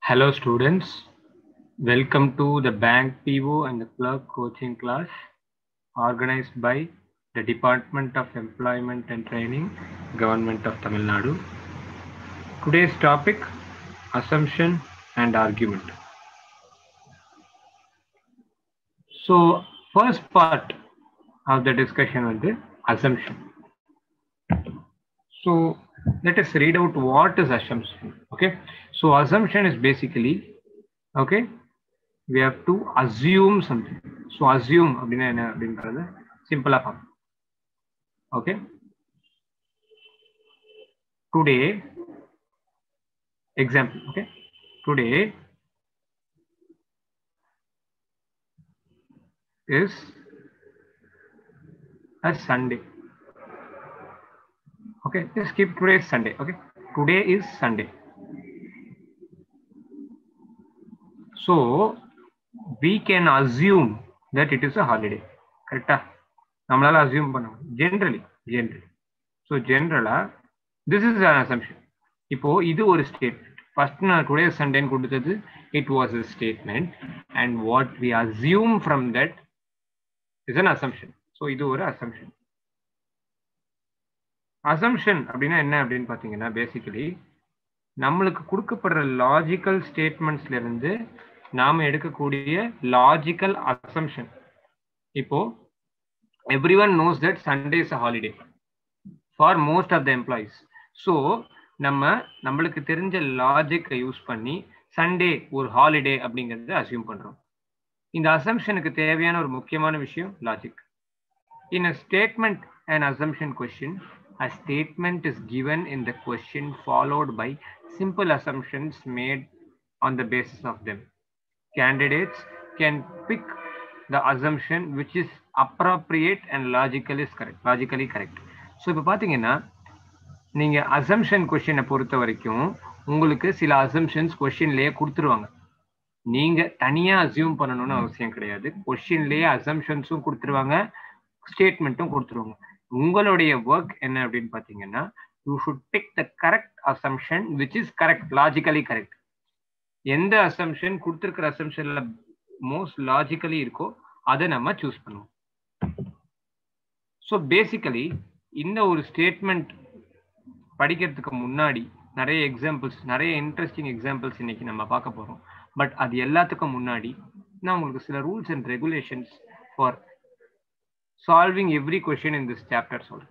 Hello students, welcome to the bank PO and the clerk coaching class organized by the Department of Employment and Training, Government of Tamil Nadu. Today's topic, assumption and argument. So first part of the discussion was the assumption. So let us read out what is assumption. Okay. So assumption is basically, okay, we have to assume something. So assume அப்படின்னா என்ன அப்படின்றது சிம்பிளா பார்ப்போம் okay today example okay today is a Sunday. Okay, just keep today is Sunday. Okay, today is Sunday. So we can assume that it is a holiday. கரெக்டா நம்மளால assume பண்ண generally generally so ஜென்ரலா this is an assumption இப்போ இது ஒரு statement first நான் today சண்டேன்னு கொடுத்தது it was a statement and what we assume from that is an assumption so இது ஒரு அசம்ஷன் அசம்ஷன் அப்படின்னா என்ன அப்படின்னு பார்த்தீங்கன்னா பேசிக்கலி நம்மளுக்கு கொடுக்கப்படுற லாஜிக்கல் ஸ்டேட்மெண்ட்ஸ்ல இருந்து நாம எடுக்கக்கூடிய லாஜிக்கல் அசம்ஷன் இப்போ everyone knows that Sunday is a holiday for most of the employees so நம்ம நம்மளுக்கு தெரிஞ்ச லாஜிக்கை யூஸ் பண்ணி சண்டே ஒரு ஹாலிடே அப்படிங்கிறத அசியூம் பண்றோம் இந்த அசம்ஷனுக்கு தேவையான ஒரு முக்கியமான விஷயம் logic in a statement and assumption question a statement is given in the question followed by simple assumptions made on the basis of them. Candidates can pick the assumption which is appropriate and logically correct. Logically correct. So இப்போ பார்த்தீங்கன்னா நீங்கள் assumption கொஷினை பொறுத்த வரைக்கும் உங்களுக்கு சில assumptions கொஷின்லேயே கொடுத்துருவாங்க நீங்கள் தனியாக அசியூம் பண்ணணும்னு அவசியம் கிடையாது கொஷின்லேயே அசம்ஷன்ஸும் கொடுத்துருவாங்க ஸ்டேட்மெண்ட்டும் கொடுத்துருவாங்க உங்களுடைய ஒர்க் என்ன அப்படின்னு பார்த்தீங்கன்னா you should pick the correct assumption which is correct logically correct எந்த அசம்ஷன் கொடுத்துருக்கிற அசம்ஷன்ல மோஸ்ட் லாஜிக்கலி இருக்கோ அதை நம்ம சூஸ் பண்ணுவோம் ஸோ பேசிக்கலி இந்த ஒரு ஸ்டேட்மெண்ட் படிக்கிறதுக்கு முன்னாடி நிறைய எக்ஸாம்பிள்ஸ் நிறைய இன்ட்ரெஸ்டிங் எக்ஸாம்பிள்ஸ் இன்னைக்கு நம்ம பார்க்க போறோம் பட் அது எல்லாத்துக்கும் முன்னாடி நான் உங்களுக்கு சில rules and regulations for solving every question in this chapter சொல்றேன்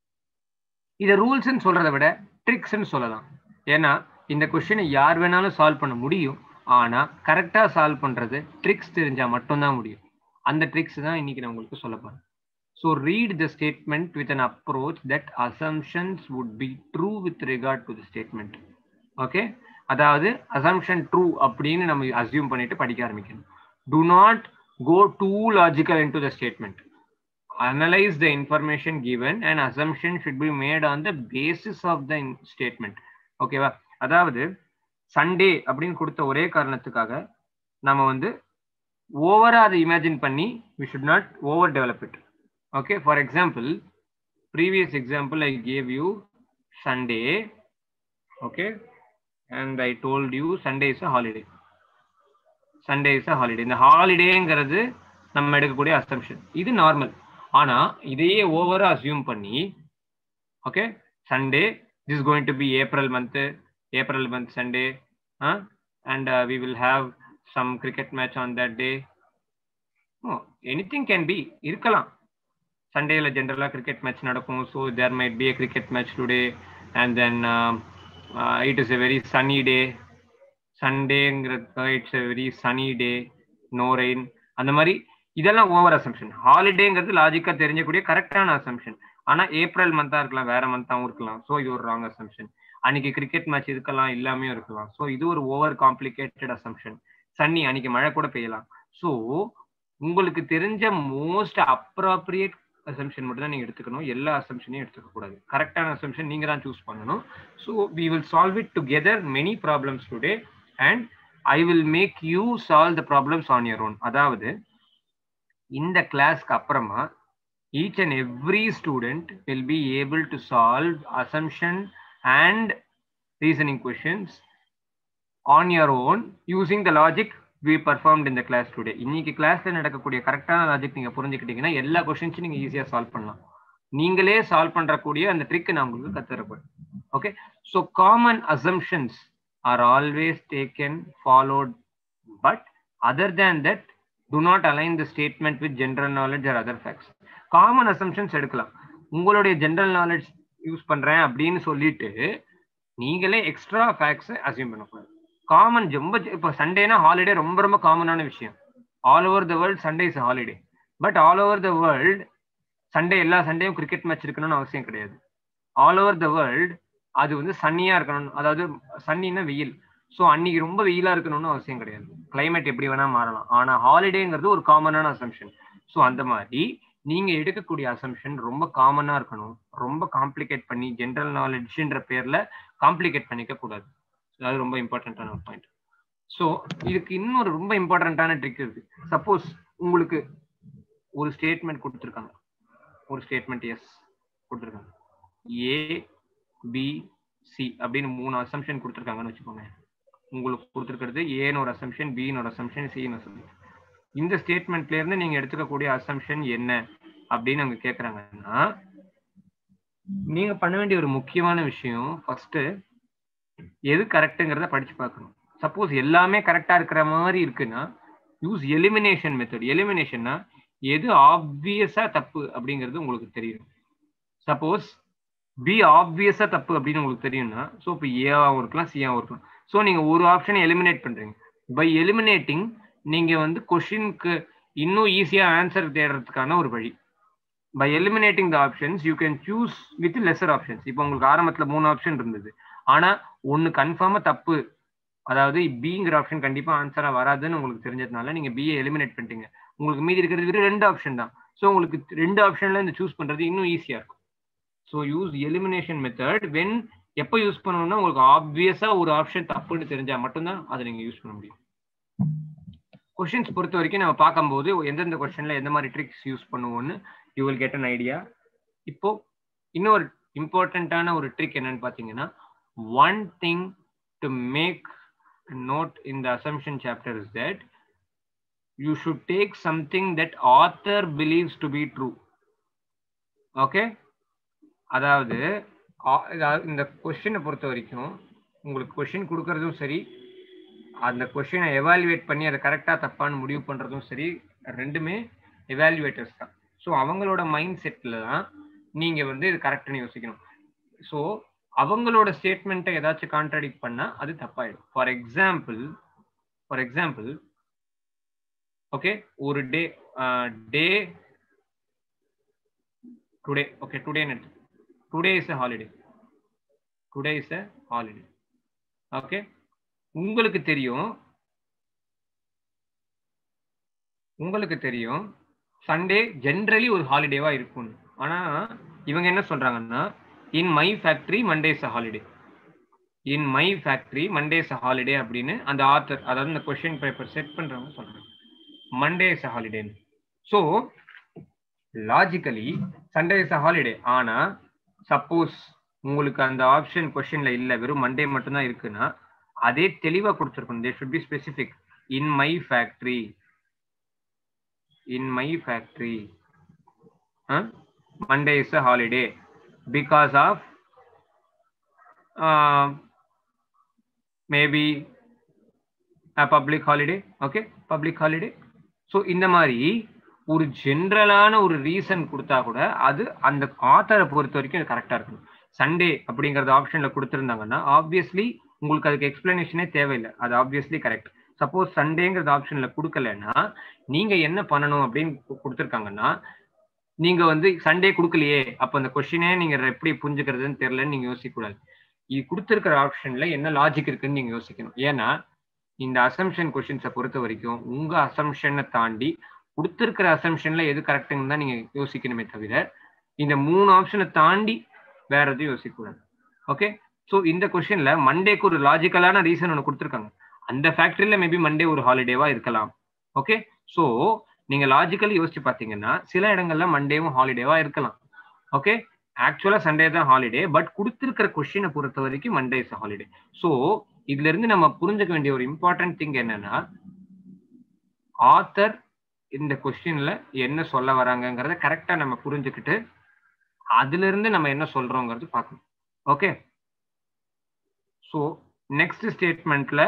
இதை ரூல்ஸ்ன்னு சொல்றதை விட ட்ரிக்ஸ்ன்னு சொல்லலாம் ஏன்னா இந்த கொஸ்டினை யார் வேணாலும் சால்வ் பண்ண முடியும் ஆனா கரெக்டா சால்வ் பண்றது ட்ரிக்ஸ் தெரிஞ்சா மட்டும்தான் முடியும் அந்த ட்ரிக்ஸ் தான் இன்னைக்கு நான் உங்களுக்கு சொல்ல போறேன் so read the statement with an approach that assumptions would be true with regard to the statement okay அதாவது அசம்ஷன் ட்ரூ அப்படின்னு நம்ம அசியூம் பண்ணிட்டு படிக்க ஆரம்பிக்கணும் do not go too logical into the statement analyze the information given and assumption should be made on the basis of the statement ஓகேவா அதாவது Sunday அப்படின்னு கொடுத்த ஒரே காரணத்துக்காக நம்ம வந்து ஓவரா அதை இமேஜின் பண்ணி we should not over develop it okay for example previous example I gave you Sunday okay and I told you Sunday is a holiday Sunday is a holiday இந்த ஹாலிடேங்கிறது நம்ம எடுக்கக்கூடிய அசம்ஷன் இது நார்மல் ஆனா இதையே ஓவரா assume பண்ணி okay Sunday this going to be April month April month Sunday and we will have some cricket match on that day anything can be இருக்கலாம் சண்டேல ஜென்ரலா கிரிக்கெட் மேட்ச் நடக்கும் so there might be a cricket match today and then it is a very sunny day சண்டேங்கிறது it's a very sunny day no rain அந்த மாதிரி இதெல்லாம் over assumption ஹாலிடேங்கிறது லாஜிக்கா தெரிஞ்சக்கூடிய கரெக்டான assumption ஆனா ஏப்ரல் மந்தா இருக்கலாம் வேற மந்தாவும் இருக்கலாம் ஸோ இது ஒரு ராங் அசம்ஷன் அன்னைக்கு கிரிக்கெட் மேட்ச் இருக்கலாம் இல்லாமே இருக்கலாம் ஸோ இது ஒரு ஓவர் காம்ப்ளிகேட்டட் அசம்ஷன் சன்னி அன்னைக்கு மழை கூட பெய்யலாம் ஸோ உங்களுக்கு தெரிஞ்ச மோஸ்ட் அப்ராப்ரியேட் அசம்ஷன் மட்டும் தான் நீங்க எடுத்துக்கணும் எல்லா அசம்ஷனையும் எடுத்துக்க கூடாது கரெக்டான அசம்ஷன் நீங்க தான் சூஸ் பண்ணணும் so we will solve it together many problems today and I will make you solve the problems on your own அதாவது இந்த கிளாஸ்க்கு அப்புறமா each and every student will be able to solve assumption and reasoning questions on your own using the logic we performed இந்த class today இன்னைக்கு கிளாஸ்ல நடக்கக்கூடிய கரெக்டான logic நீங்க புரிஞ்சுக்கிட்டீங்கன்னா எல்லா கொஸ்டின்ஸும் நீங்க ஈஸியா சால்வ் பண்ணலாம் நீங்களே சால்வ் பண்றக்கூடிய அந்த ட்ரிக் நான் உங்களுக்கு கத்துறப்பேன் okay so common assumptions are always taken followed but other than that do not align the statement with general knowledge or other facts common assumptions எடுக்கலாம் உங்களுடைய ஜென்ரல் நாலேஜ் யூஸ் பண்றேன் அப்படின்னு சொல்லிட்டு நீங்களே எக்ஸ்ட்ரா ஃபேக்ட்ஸ் அசியூம் பண்ணக்கூடாது common ரொம்ப இப்போ சண்டேனா ஹாலிடே ரொம்ப ரொம்ப காமனான விஷயம் all over the world Sunday is holiday but all over the world Sunday எல்லா சண்டேயும் கிரிக்கெட் மேட்ச் இருக்கணும்னு அவசியம் கிடையாது ஆல் ஓவர் த வேர்ல்ட் அது வந்து சன்னியா இருக்கணும் அதாவது சன்னின்னா வெயில் ஸோ அன்னைக்கு ரொம்ப வெயிலா இருக்கணும்னு அவசியம் கிடையாது கிளைமேட் எப்படி வேணா மாறலாம் ஆனா ஹாலிடேங்கிறது ஒரு காமனான அசம்ஷன் ஸோ அந்த மாதிரி நீங்க எடுக்கக்கூடிய அசம்ஷன் ரொம்ப காமனா இருக்கணும் ரொம்ப காம்ப்ளிகேட் பண்ணி ஜென்ரல் நாலேஜ்ன்ற பேர்ல காம்ப்ளிகேட் பண்ணிக்க கூடாது அது ரொம்ப இம்பார்ட்டன்டான ஒரு பாயிண்ட் ஸோ இதுக்கு இன்னொரு ரொம்ப இம்பார்ட்டன்டான ட்ரிக் இருக்கு சப்போஸ் உங்களுக்கு ஒரு ஸ்டேட்மெண்ட் கொடுத்துருக்காங்க ஒரு ஸ்டேட்மெண்ட் எஸ் கொடுத்துருக்காங்க ஏ பி சி அப்படின்னு மூணு அசம்ஷன் கொடுத்துருக்காங்கன்னு வச்சுக்கோங்க உங்களுக்கு கொடுத்துருக்கிறது ஏன்னு ஒரு அசம்ஷன் பின்னு ஒரு அசம்ஷன் சின்னு அசம்ஷன் இந்த ஸ்டேட்மெண்ட்ல இருந்து நீங்க எடுத்துக்கக்கூடிய அசம்ஷன் என்ன அப்படின்னு அவங்க கேக்குறாங்கன்னா நீங்க பண்ண வேண்டிய ஒரு முக்கியமான விஷயம் ஃபர்ஸ்ட் எது கரெக்டுங்கிறத படிச்சு பார்க்கணும் சப்போஸ் எல்லாமே கரெக்டா இருக்கிற மாதிரி இருக்குன்னா யூஸ் எலிமினேஷன் மெத்தட் எலிமினேஷன்னா எது ஆப்வியஸா தப்பு அப்படிங்கிறது உங்களுக்கு தெரியும் சப்போஸ் பி ஆப்வியஸா தப்பு அப்படின்னு உங்களுக்கு தெரியும்னா ஸோ இப்போ ஏவாகவும் இருக்கலாம் சியாவும் இருக்கலாம் ஸோ நீங்க ஒரு ஆப்ஷனை எலிமினேட் பண்றீங்க பை எலிமினேட்டிங் நீங்க வந்து கொஷினுக்கு இன்னும் ஈஸியா ஆன்சர் தேடுறதுக்கான ஒரு வழி by eliminating the options you can choose with lesser options இப்போ உங்களுக்கு ஆரம்பத்துல மூணு ஆப்ஷன் இருந்தது ஆனா ஒன்னு கன்ஃபார்மா தப்பு அதாவது பிங்கிற ஆப்ஷன் கண்டிப்பா ஆன்சரா வராதுன்னு உங்களுக்கு தெரிஞ்சதுனால நீங்க பிஏ எலிமினேட் பண்ணிட்டீங்க உங்களுக்கு மீதி இருக்கிறது வெறும் ரெண்டு ஆப்ஷன் தான் ஸோ உங்களுக்கு ரெண்டு ஆப்ஷன்ல இந்த சூஸ் பண்றது இன்னும் ஈஸியா இருக்கும் so use elimination method when எப்போ யூஸ் பண்ணணும்னா உங்களுக்கு ஆப்வியஸா ஒரு ஆப்ஷன் தப்புன்னு தெரிஞ்சா மட்டும்தான் அதை நீங்க யூஸ் பண்ண முடியும் கொஷின்ஸ் பொறுத்த வரைக்கும் நம்ம பார்க்கும்போது எந்தெந்த கொஸ்டின்ல எந்த மாதிரி ட்ரிக்ஸ் யூஸ் பண்ணுவோம்னு you will get an idea இப்போ இன்னொரு இம்பார்ட்டண்ட்டான ஒரு ட்ரிக் என்னன்னு பார்த்தீங்கன்னா one thing to make note in the assumption chapter is that you should take something that author believes to be true okay அதாவது இந்த கொஸ்டினை பொறுத்த வரைக்கும் உங்களுக்கு கொஸ்டின் கொடுக்கறதும் சரி அந்த கொஸ்டினை எவாலுவேட் பண்ணி அதை கரெக்டாக தப்பான்னு முடிவு பண்ணுறதும் சரி ரெண்டுமே எவாலுவேட்டர்ஸ் தான் ஸோ அவங்களோட மைண்ட் செட்டில் தான் நீங்கள் வந்து இது கரெக்டுன்னு யோசிக்கணும் ஸோ அவங்களோட ஸ்டேட்மெண்ட்டை ஏதாச்சும் கான்ட்ராடிக்ட் பண்ணால் அது தப்பாயிடும் for example for example okay ஒரு டே டே டுடே ஓகே டுடேன்னு எடுத்து today is a holiday today is a holiday okay உங்களுக்கு தெரியும் உங்களுக்கு தெரியும் சண்டே ஜென்ரலி ஒரு ஹாலிடேவா இருக்கும் ஆனா இவங்க என்ன சொல்றாங்கன்னா in my factory Mondays holiday in my factory Mondays holiday அப்படின்னு அந்த ஆத்தர் அதாவது இந்த கொஸ்டின் பேப்பர் செட் பண்றவங்க சொல்றாங்க Monday is holiday so logically Sunday is holiday ஆனா சப்போஸ் உங்களுக்கு அந்த ஆப்ஷன் கொஸ்டின்ல இல்ல வெறும் மண்டே மட்டும்தான் இருக்குன்னா அதே தெளிவா கொடுத்துருக்கணும் they should be specific in my factory in my factory Monday is a holiday because of maybe public holiday okay public holiday so இந்த மாதிரி ஒரு ஜென்ரலான ஒரு ரீசன் கொடுத்தா கூட அது அந்த ஆத்தரை பொறுத்த வரைக்கும் கரெக்டா இருக்கணும் சண்டே அப்படிங்கறது ஆப்ஷன்ல கொடுத்துருந்தாங்கன்னா ஆப்வியஸ்லி உங்களுக்கு அதுக்கு எக்ஸ்பிளனேஷனே தேவையில்லை அது ஆப்வியஸ்லி கரெக்ட் சப்போஸ் சண்டேங்கிறது ஆப்ஷன்ல கொடுக்கலன்னா நீங்க என்ன பண்ணணும் அப்படின்னு கொடுத்துருக்காங்கன்னா நீங்க வந்து சண்டே கொடுக்கலையே அப்ப அந்த கொஸ்டினே நீங்க எப்படி புரிஞ்சுக்கிறதுன்னு தெரியலன்னு நீங்க யோசிக்க கூடாது இது கொடுத்துருக்கிற ஆப்ஷன்ல என்ன லாஜிக் இருக்குன்னு நீங்க யோசிக்கணும் ஏன்னா இந்த அசம்ஷன் கொஸ்டின்ஸை பொறுத்த வரைக்கும் உங்க அசம்ஷனை தாண்டி கொடுத்துருக்கிற அசம்ஷன்ல எது கரெக்டுன்னு தான் நீங்க யோசிக்கணுமே தவிர இந்த மூணு ஆப்ஷனை தாண்டி வேற எதுவும் யோசிக்க கூடாது ஓகே ஸோ இந்த கொஸ்டின்ல மண்டேக்கு ஒரு லாஜிக்கலான ரீசன் ஒன்று கொடுத்துருக்காங்க அந்த ஃபேக்டரியில மேபி மண்டே ஒரு ஹாலிடேவா இருக்கலாம் ஓகே ஸோ நீங்க லாஜிக்கலி யோசிச்சு பார்த்தீங்கன்னா சில இடங்கள்ல மண்டேவும் ஹாலிடேவா இருக்கலாம் ஓகே ஆக்சுவலா சண்டே தான் ஹாலிடே பட் கொடுத்துருக்கிற கொஸ்டினை பொறுத்த வரைக்கும் மண்டே இஸ் ஹாலிடே ஸோ இதுல இருந்து நம்ம புரிஞ்சுக்க வேண்டிய ஒரு இம்பார்ட்டன்ட் திங் என்னன்னா ஆத்தர் இந்த கொஸ்டின்ல என்ன சொல்ல வராங்கங்கிறத கரெக்டா நம்ம புரிஞ்சுக்கிட்டு அதுல இருந்து நம்ம என்ன சொல்றோங்கிறது பார்க்கணும் ஓகே ஸோ நெக்ஸ்ட் ஸ்டேட்மெண்ட்ல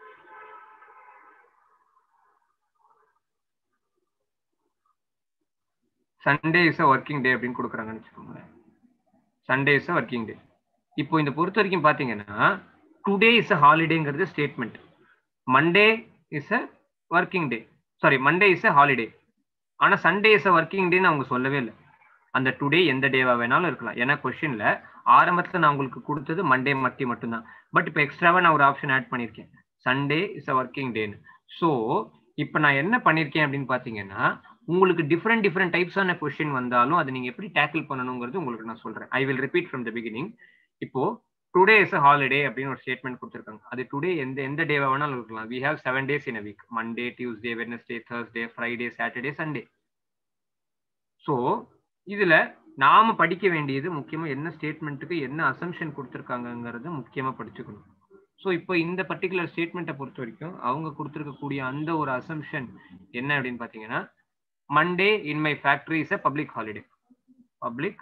Sunday is a working day அப்படின்னு கொடுக்குறாங்கன்னு வச்சுக்கோங்களேன் Sunday is a working day இப்போ இந்த பொறுத்த வரைக்கும் பார்த்தீங்கன்னா டுடே இஸ் அ ஹாலிடேங்கிறது statement Monday is a working day sorry Monday is a holiday ஆனால் சண்டே இஸ் அ ஒர்க்கிங் டேன்னு அவங்க சொல்லவே இல்லை அந்த டுடே எந்த டேவா வேணாலும் இருக்கலாம் ஏன்னா கொஸ்டின்ல ஆரம்பத்தில் நான் உங்களுக்கு கொடுத்தது மண்டே மட்டி மட்டும்தான் பட் இப்போ எக்ஸ்ட்ராவாக நான் ஒரு ஆப்ஷன் ஆட் பண்ணியிருக்கேன் சண்டே இஸ் அ ஒர்க்கிங் டேன்னு ஸோ இப்போ நான் என்ன பண்ணியிருக்கேன் அப்படின்னு பார்த்தீங்கன்னா உங்களுக்கு டிஃப்ரெண்ட் டிஃப்ரெண்ட் டைப்ஸான கொஸ்டின் வந்தாலும் அதை நீங்கள் எப்படி டேக்கிள் பண்ணணுங்கிறது உங்களுக்கு நான் சொல்கிறேன் I will repeat from the beginning இப்போ டுடே இஸ் அ ஹாலிடே அப்படின்னு ஒரு ஸ்டேட்மெண்ட் கொடுத்துருக்காங்க அது டுடே எந்த எந்த டேவா வேணாலும் இருக்கலாம் we have seven days in a week Monday Tuesday Wednesday Thursday Friday Saturday Sunday so இதுல நாம படிக்க வேண்டியது முக்கியமா என்ன ஸ்டேட்மெண்ட்டுக்கு என்ன அசம்ஷன் கொடுத்துருக்காங்கங்கிறத முக்கியமா படிச்சுக்கணும் ஸோ இப்போ இந்த பர்டிகுலர் ஸ்டேட்மெண்ட்டை பொறுத்த வரைக்கும் அவங்க கொடுத்துருக்கக்கூடிய அந்த ஒரு அசம்ஷன் என்ன அப்படின்னு பார்த்தீங்கன்னா Monday in my factory is a public holiday public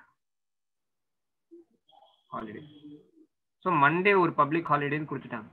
holiday so Monday ஒரு பப்ளிக் ஹாலிடேன்னு கொடுத்துட்டாங்க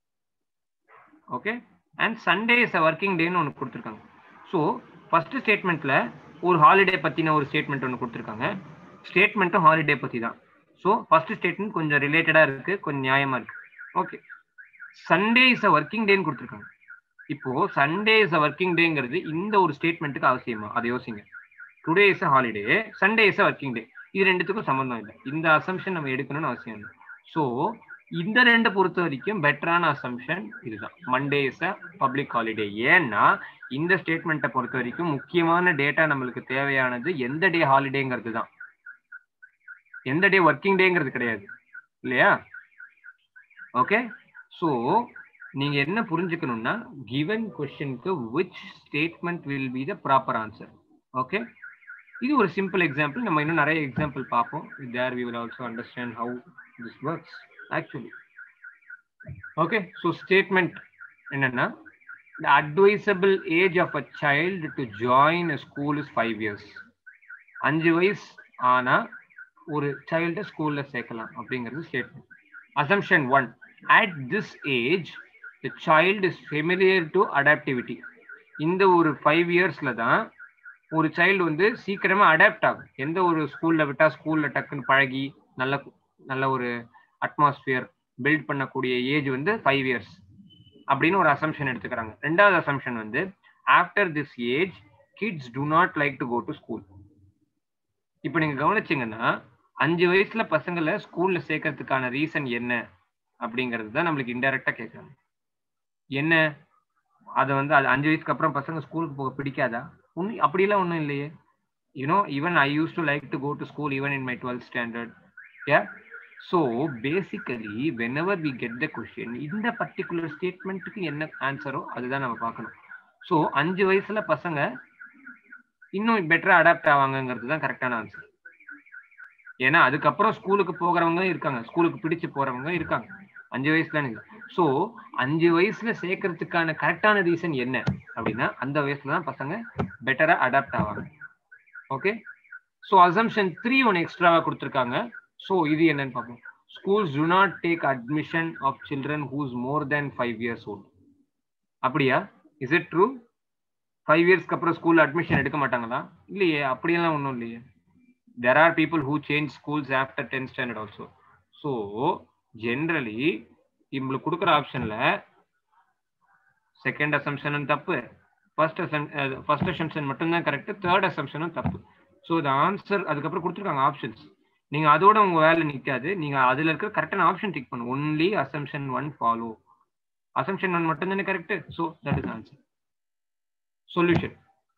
okay and Sunday is a working டேன்னு ஒன்று கொடுத்துருக்காங்க ஸோ ஃபர்ஸ்ட் ஸ்டேட்மெண்ட்ல ஒரு ஹாலிடே பற்றின ஒரு ஸ்டேட்மெண்ட் ஒன்று கொடுத்துருக்காங்க ஸ்டேட்மெண்ட்டும் ஹாலிடே பற்றி தான் ஸோ ஃபர்ஸ்ட் ஸ்டேட்மெண்ட் கொஞ்சம் ரிலேட்டடாக இருக்கு கொஞ்சம் நியாயமா இருக்கு okay Sunday is a working டேன்னு கொடுத்துருக்காங்க இப்போ சண்டே இஸ் அ ஒர்க்கிங் டேங்கிறது இந்த ஒரு ஸ்டேட்மெண்ட்டுக்கு அவசியமா அதை யோசிங்க today is a holiday Sunday is a working day இது ரெண்டுத்துக்கும் சம்மந்தம் இல்லை இந்த அசம்ஷன் நம்ம எடுக்கணும்னு அவசியம் இல்லை ஸோ இந்த ரெண்டை பொறுத்த வரைக்கும் பெட்டரான அசம்ஷன் இதுதான் Monday is a public holiday ஏன்னா இந்த ஸ்டேட்மெண்ட்டை பொறுத்த வரைக்கும் முக்கியமான டேட்டா நம்மளுக்கு தேவையானது எந்த டே ஹாலிடேங்கிறது தான் எந்த டே ஒர்க்கிங் டேங்கிறது கிடையாது இல்லையா ஓகே ஸோ நீங்க என்ன புரிஞ்சுக்கணும்னா கிவன் கொஸ்டினுக்கு which statement will be the proper answer okay இது ஒரு சிம்பிள் எக்ஸாம்பிள் நம்ம இன்னும் நிறைய எக்ஸாம்பிள் பார்ப்போம் there we will also understand how this works actually okay so statement என்னன்னா the advisable age of a child to join a school is five years அஞ்சு வயசு ஆனா ஒரு சைல்ட ஸ்கூல்ல சேர்க்கலாம் அப்படிங்கிறது statement assumption one at this age the child is familiar to adaptivity இந்த ஒரு ஃபைவ் இயர்ஸ்ல தான் ஒரு சைல்டு வந்து சீக்கிரமா அடாப்ட் ஆகும் எந்த ஒரு ஸ்கூல்ல விட்டா ஸ்கூல்ல டக்குன்னு பழகி நல்ல நல்ல ஒரு அட்மாஸ்பியர் பில்ட் பண்ணக்கூடிய ஏஜ் வந்து ஃபைவ் இயர்ஸ் அப்படின்னு ஒரு அசம்ஷன் எடுத்துக்கிறாங்க ரெண்டாவது அசம்ஷன் வந்து after this age kids do not like to go to school இப்போ நீங்க கவனிச்சிங்கன்னா அஞ்சு வயசுல பசங்களை ஸ்கூல்ல சேர்க்கறதுக்கான ரீசன் என்ன அப்படிங்கிறது தான் நம்மளுக்கு இன்டெரக்டா கேட்குறாங்க என்ன அதை வந்து அது அஞ்சு வயசுக்கு அப்புறம் பசங்க ஸ்கூலுக்கு போக பிடிக்காதா ஒன்றும் அப்படிலாம் ஒன்றும் இல்லையே you know even I use to like to go to school even in my twelfth standard yeah so basically whenever we get the question இந்த பர்டிகுலர் ஸ்டேட்மெண்ட்டுக்கு என்ன ஆன்சரோ அதுதான் நம்ம பார்க்கணும் ஸோ அஞ்சு வயசுல பசங்க இன்னும் பெட்டரா அடாப்ட் ஆவாங்கங்கிறது தான் கரெக்டான ஆன்சர் ஏன்னா அதுக்கப்புறம் ஸ்கூலுக்கு போகிறவங்க இருக்காங்க ஸ்கூலுக்கு பிடிச்சு போறவங்க இருக்காங்க அஞ்சு வயசுல ஸோ அஞ்சு வயசுல சேர்க்கறதுக்கான கரெக்டான ரீசன் என்ன அப்படின்னா அந்த வயசுல தான் பசங்க பெட்டரா அடாப்ட் ஆவாங்க ஓகே ஸோ அசம்ஷன் த்ரீ ஒன்று எக்ஸ்ட்ராவா கொடுத்துருக்காங்க ஸோ இது என்னன்னு பார்ப்போம் schools do not take admission of children whose more than five years old அப்படியா இஸ் இட் ட்ரூ ஃபைவ் இயர்ஸ்க்கு அப்புறம் ஸ்கூல் அட்மிஷன் எடுக்க மாட்டாங்களா இல்லையே அப்படியெல்லாம் ஒன்றும் இல்லையே there are people who change schools after tenth standard also so generally இவங்களுக்கு கொடுக்குற ஆப்ஷனில் செகண்ட் அசம்ஷனும் தப்பு ஃபர்ஸ்ட் அசம் ஃபர்ஸ்ட் அசம்ஷன் மட்டும்தான் கரெக்ட் தேர்ட் அசம்ஷனும் தப்பு ஸோ த ஆன்சர் அதுக்கப்புறம் கொடுத்துருக்காங்க ஆப்ஷன்ஸ் நீங்க அதோட உங்க வேலை நிக்காது நீங்க அதுல இருக்கிற கரெக்டான ஆப்ஷன் டிக் பண்ணும் only assumption one follow assumption one மட்டும் தானே correct so that is answer solution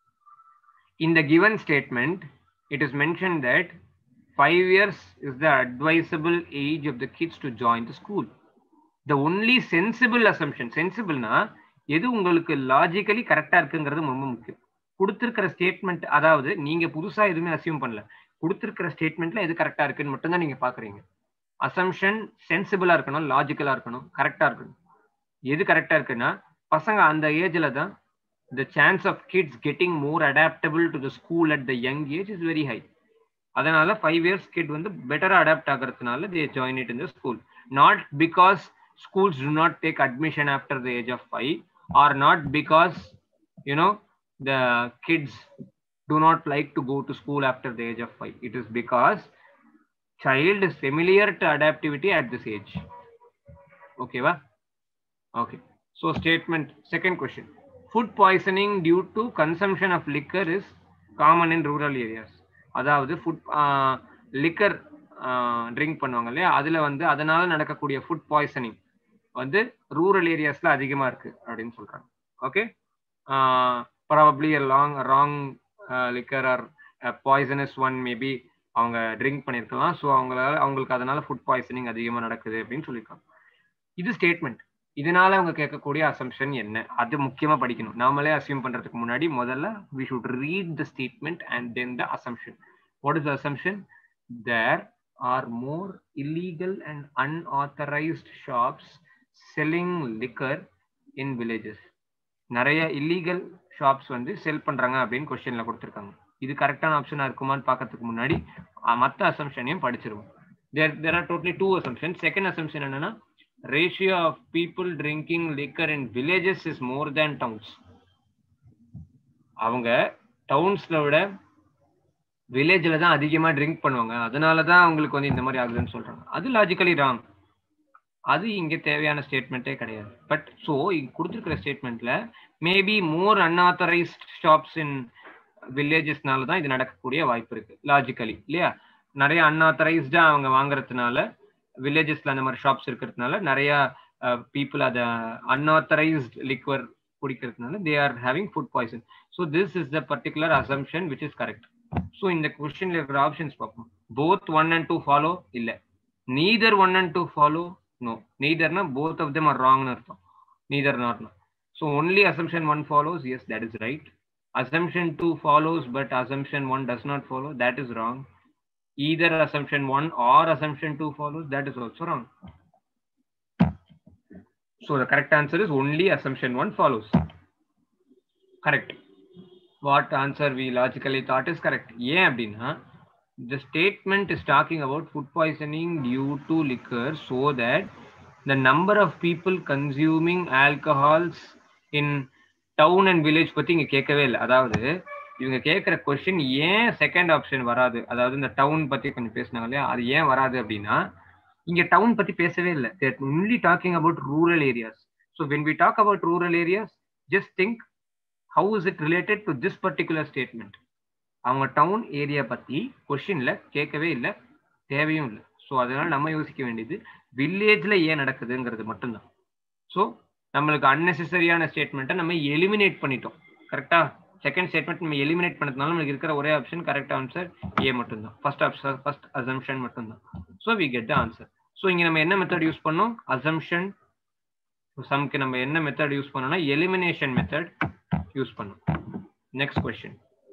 இந்த given statement it is mention that five years is the advisable age of the kids to join the school the only sensible assumption சென்சிபிள்னா எது உங்களுக்கு logically கரெக்டா இருக்குங்கிறது ரொம்ப முக்கியம் கொடுத்துருக்கிற ஸ்டேட்மெண்ட் அதாவது நீங்க புதுசா எதுவுமே அசியூம் பண்ணல கொடுத்துருக்கிற ஸ்டேட்மெண்ட்ல எது கரெக்டா இருக்குன்னு மட்டும் தான் நீங்க பாக்குறீங்க அசம்ஷன் சென்சிபிளா இருக்கணும் லாஜிக்கலா இருக்கணும் கரெக்டா இருக்கணும் எது கரெக்டா இருக்குன்னா பசங்க அந்த ஏஜ்ல தான் the chance of kids getting more adaptable to the school at the young age is very high அதனால ஃபைவ் இயர்ஸ் கிட் வந்து பெட்டரா அடாப்ட் ஆகிறதுனால they join it in the school not because schools do not take admission after the age of 5 or not because you know the kids do not like to go to school after the age of 5 it is because child is familiar to adaptivity at this age okay va okay so statement second question food poisoning due to consumption of liquor is common in rural areas அதாவது food liquor drink பண்ணுவாங்க இல்லையா அதுல வந்து அதனால நடக்கக்கூடிய food poisoning வந்து rural ஏரியாஸ்ல அதிகமா இருக்கு அப்படின்னு சொல்றாங்க okay probably long wrong liquor are poisonous one maybe அவங்க ட்ரிங்க் பண்ணியிருக்கலாம் ஸோ அவங்களால அவங்களுக்கு அதனால ஃபுட் பாய்சனிங் அதிகமாக நடக்குது அப்படின்னு சொல்லியிருக்காங்க இது ஸ்டேட்மெண்ட் இதனால அவங்க கேட்கக்கூடிய அசம்ஷன் என்ன அது முக்கியமா படிக்கணும் நாமளே அசியூம் பண்றதுக்கு முன்னாடி முதல்ல we should read the statement and then the assumption what is the assumption there are more illegal and unauthorised shops selling liquor in villages நிறைய இல்லீகல் ஷாப்ஸ் வந்து செல் பண்றாங்க அப்படின்னு கொஸ்டின்ல கொடுத்துருக்காங்க இது கரெக்டான ஆப்ஷனா இருக்குமான்னு பார்க்கறதுக்கு முன்னாடி மற்ற அசம்ஷனையும் படிச்சிருவோம் there there are totally two assumption second assumption என்னன்னா ratio of people drinking liquor in villages is more than towns அவங்க டவுன்ஸ்ல விட வில்லேஜ்ல தான் அதிகமா ட்ரிங்க் பண்ணுவாங்க அதனால தான் அவங்களுக்கு வந்து இந்த மாதிரி ஆகுதுன்னு சொல்றாங்க அது லாஜிக்கலி ராங் அது இங்க தேவையான ஸ்டேட்மெண்ட்டே கிடையாது பட் ஸோ இங்க கொடுத்துருக்கிற ஸ்டேட்மெண்ட்ல maybe more unauthorised shops in வில்லேஜஸ்னால தான் இது நடக்கக்கூடிய வாய்ப்பு இருக்கு லாஜிக்கலி இல்லையா நிறைய அன்ஆத்தரைஸ்டா அவங்க வாங்குறதுனால வில்லேஜஸ்ல அந்த மாதிரி ஷாப்ஸ் இருக்கிறதுனால நிறைய பீப்புள் அதை அன்ஆத்தரைஸ்ட் லிக்வர் குடிக்கிறதுனால they are having food poison so this is the particular assumption which is correct so இந்த கொஸ்டின்ல இருக்கிற ஆப்ஷன்ஸ் பார்ப்போம் both one and two follow இல்லை neither one and two follow no நீதர்னா போத் ஆஃப் தெம் ஆர் ராங்னு அர்த்தம் neither நாட்னா so only assumption one follows yes that is right assumption two follows but assumption one does not follow that is wrong either assumption 1 or assumption 2 follows, that is also wrong. So the correct answer is only assumption 1 follows. Correct. What answer we logically thought is correct. Yeah, Abdina. The statement is talking about food poisoning due to liquor so that the number of people consuming alcohols in town and village பத்தி இங்க கேட்கவே இல்லை அதாவது இவங்க கேட்குற question ஏன் second option வராது அதாவது இந்த டவுன் பத்தி கொஞ்சம் பேசினாங்க இல்லையா அது ஏன் வராது அப்படின்னா இங்க டவுன் பத்தி பேசவே இல்லை only talking about rural areas so when we talk about rural areas just think how is it related to this particular statement அவங்க டவுன் ஏரியா பத்தி கொஸ்டின்ல கேட்கவே இல்லை தேவையும் இல்லை ஸோ அதனால நம்ம யோசிக்க வேண்டியது வில்லேஜ்ல ஏன் நடக்குதுங்கிறது மட்டும்தான் ஸோ நம்மளுக்கு அன்னெசரியான ஸ்டேட்மெண்ட்டை நம்ம எலிமினேட் பண்ணிட்டோம் கரெக்டா செகண்ட் ஸ்டேட்மெண்ட் நம்ம எலிமினேட் பண்ணதுனால நமக்கு இருக்கிற ஒரே ஆப்ஷன் கரெக்ட் ஆன்சர் ஏ மட்டும்தான் ஃபர்ஸ்ட் ஆப்ஷன் ஃபர்ஸ்ட் அசம்ஷன் மட்டும்தான் so we get the answer so இங்கே நம்ம என்ன மெத்தட் யூஸ் பண்ணோம் அசம்ஷன் சம்க்கு நம்ம என்ன மெத்தட் யூஸ் பண்ணோம்னா எலிமினேஷன் மெத்தட் யூஸ் பண்ணோம் next question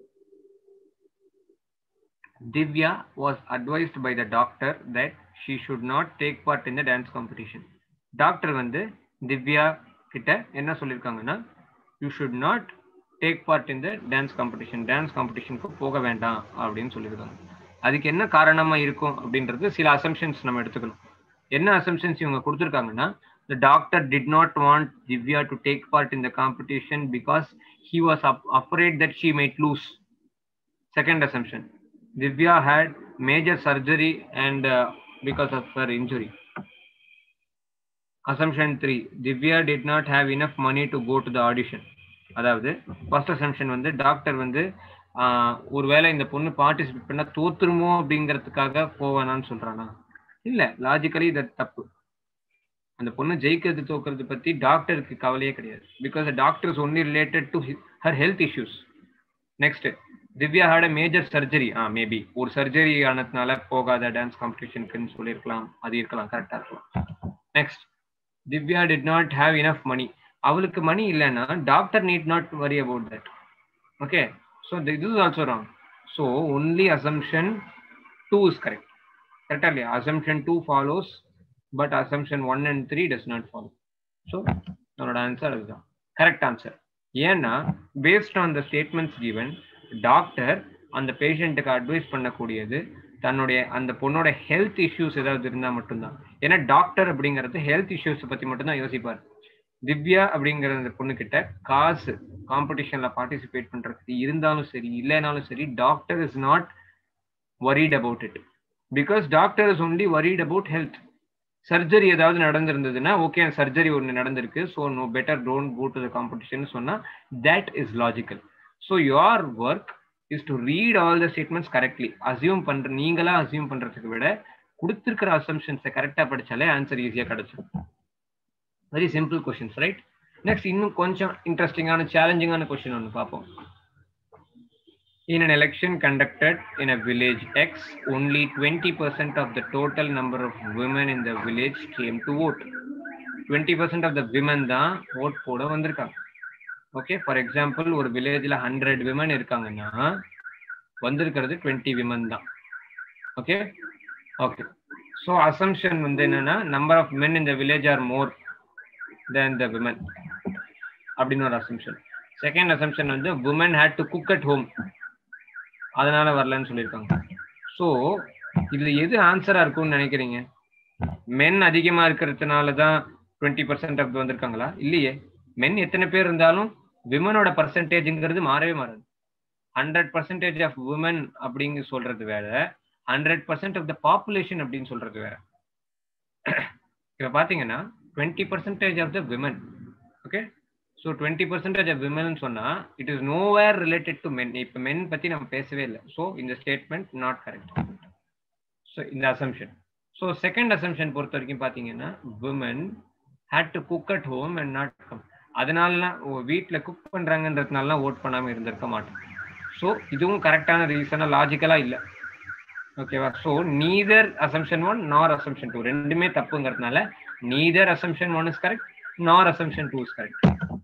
Divya was advised by the doctor that she should not take part in the dance competition. Doctor வந்து திவ்யா கிட்ட என்ன சொல்லியிருக்காங்கன்னா you should not take part in the dance competition dance காம்படிஷனுக்கு போக வேண்டாம் அப்படின்னு சொல்லியிருக்காங்க அதுக்கு என்ன காரணமா இருக்கும் அப்படின்றது சில அசம்ஷன்ஸ் நம்ம எடுத்துக்கணும் என்ன அசம்ஷன்ஸ் இவங்க கொடுத்துருக்காங்கன்னா the doctor did not want Divya to take part in the competition because he was up- afraid that she might lose. Second assumption Divya had major surgery and uh, because of her injury. Assumption 3 Divya did not have enough money to go to the audition. அதாவது first assumption வந்து doctor வந்து ஆஹ், ஒருவேளை இந்த பொண்ணு participate பண்ணா தோத்துருமோ அப்படிங்கிறதுக்காக போவேனான்னு சொல்றானா இல்ல லாஜிக்கலி இது தப்பு அந்த பொண்ணு ஜெயிக்கிறது தோக்கிறது பத்தி டாக்டருக்கு கவலையே கிடையாது because doctor is only related to her health issues next Divya had a major surgery ah maybe ஒரு சர்ஜரி ஆனதுனால போகாத டான்ஸ் காம்படிஷனுக்குன்னு சொல்லியிருக்கலாம் அது இருக்கலாம் கரெக்டா இருக்கலாம் next Divya did not have enough money அவளுக்கு மணி இல்லைன்னா doctor need not worry about that okay so this is also wrong so only assumption two is correct கரெக்டா இல்லையா assumption two follows but assumption one and three days not follow so நம்மளோட answer அதுதான் correct answer ஏன்னா based on the statements given doctor அந்த பேஷண்ட்டுக்கு advice பண்ணக்கூடியது தன்னுடைய அந்த பொண்ணோட ஹெல்த் இஷ்யூஸ் ஏதாவது இருந்தால் மட்டும்தான் ஏன்னா டாக்டர் அப்படிங்கிறது ஹெல்த் இஷ்யூஸ் பற்றி மட்டும்தான் யோசிப்பார் திவ்யா அப்படிங்கிற அந்த பொண்ணுகிட்ட காசு காம்படிஷன்ல பார்ட்டிசிபேட் பண்றதுக்கு இருந்தாலும் சரி இல்லைனாலும் சரி doctor is not worried about it because doctor is only worried about health surgery ஏதாவது நடந்திருந்ததுன்னா ஓகே சர்ஜரி ஒன்று நடந்திருக்கு so no better don't go to the competition சொன்னால் that is logical so your work is to read all the statements correctly assume பண்ற நீங்களா assume பண்றதுக்கு விட கொடுத்துருக்கிற அசம்ஷன்ஸை கரெக்டாக படிச்சாலே ஆன்சர் ஈஸியாக கிடைச்சிடும் very simple questions right next இன்னும் கொஞ்சம் இன்ட்ரெஸ்டிங்கான சேலஞ்சிங்கான கொஸ்டின் ஒன்று பார்ப்போம் In an election conducted in a village X, only 20% of the total number of women in the village came to vote. 20% of the women தான் vote போட வந்திருக்காங்க okay for example ஒரு வில்லேஜில் ஹண்ட்ரட் விமன் இருக்காங்கன்னா வந்திருக்கிறது twenty women தான் okay okay so assumption வந்து என்னன்னா நம்பர் ஆஃப் மென் இந்த village are more than the women அப்படின்னு ஒரு அசம்ஷன் செகண்ட் அசம்ஷன் வந்து woman had to cook at home அதனால வரலன்னு சொல்லியிருக்காங்க ஸோ இதுல எது ஆன்சரா இருக்கும்னு நினைக்கிறீங்க மென் அதிகமா இருக்கிறதுனால தான் டுவெண்ட்டி பர்சன்ட் அப்படி வந்திருக்காங்களா இல்லையே மென் எத்தனை பேர் இருந்தாலும் விமனோட பர்சன்டேஜ்ங்கிறது மாறவே மாறாது ஹண்ட்ரட் பர்சன்டேஜ் ஆஃப் உமன் அப்படிங்க சொல்றது வேற hundred percent of the population அப்படின்னு சொல்றது வேற இப்ப பாத்தீங்கன்னா twenty percentage of the women okay so twenty percentage of women சொன்னா it is nowhere related to men இப்போ மென் பத்தி நம்ம பேசவே இல்லை ஸோ இந்த ஸ்டேட்மெண்ட் நாட் கரெக்ட் ஸோ இந்த அசம்ஷன் ஸோ செகண்ட் அசம்ஷன் பொறுத்த வரைக்கும் பார்த்தீங்கன்னா women had to cook at home and not come அதனாலலாம் வீட்டில் குக் பண்ணுறாங்கன்றதுனாலாம் ஓட் பண்ணாமல் இருந்திருக்க மாட்டோம் ஸோ இதுவும் கரெக்டான ரீசனாக லாஜிக்கலாக இல்லை ஓகேவா so neither assumption one nor assumption two ரெண்டுமே தப்புங்கிறதுனால neither assumption one is correct nor assumption two is correct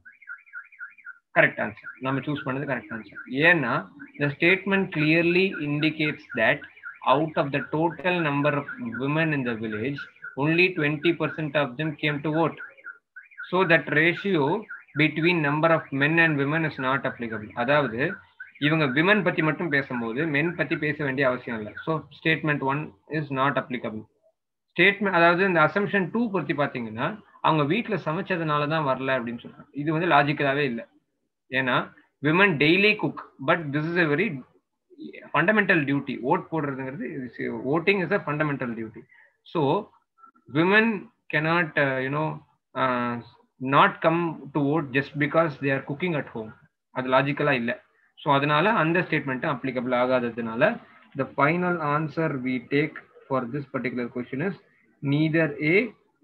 correct answer நம்ம சூஸ் பண்ணது கரெக்ட் ஆன்சர் ஏன்னா the statement clearly indicates that out of the total number of women in the village only 20% of them came to vote. So that ratio between number of men and women is not applicable. அதாவது இவங்க women பத்தி மட்டும் பேசும்போது மென் பத்தி பேச வேண்டிய அவசியம் இல்லை so statement one is not applicable statement அதாவது இந்த அசம்ஷன் டூ பத்தி பாத்தீங்கன்னா அவங்க வீட்டில் சமைச்சதுனால தான் வரல அப்படின்னு சொல்றாங்க இது வந்து லாஜிக்கலாவே இல்லை ஏன்னா women daily cook but this is a very fundamental duty vote போடுறதுங்கிறது voting is a fundamental duty so women cannot uh, you know uh, not come to vote just because they are cooking at home அது லாஜிக்கலா இல்லை so அதனால அந்த statement applicable ஆகாததுனால the final answer we take for this particular question is neither A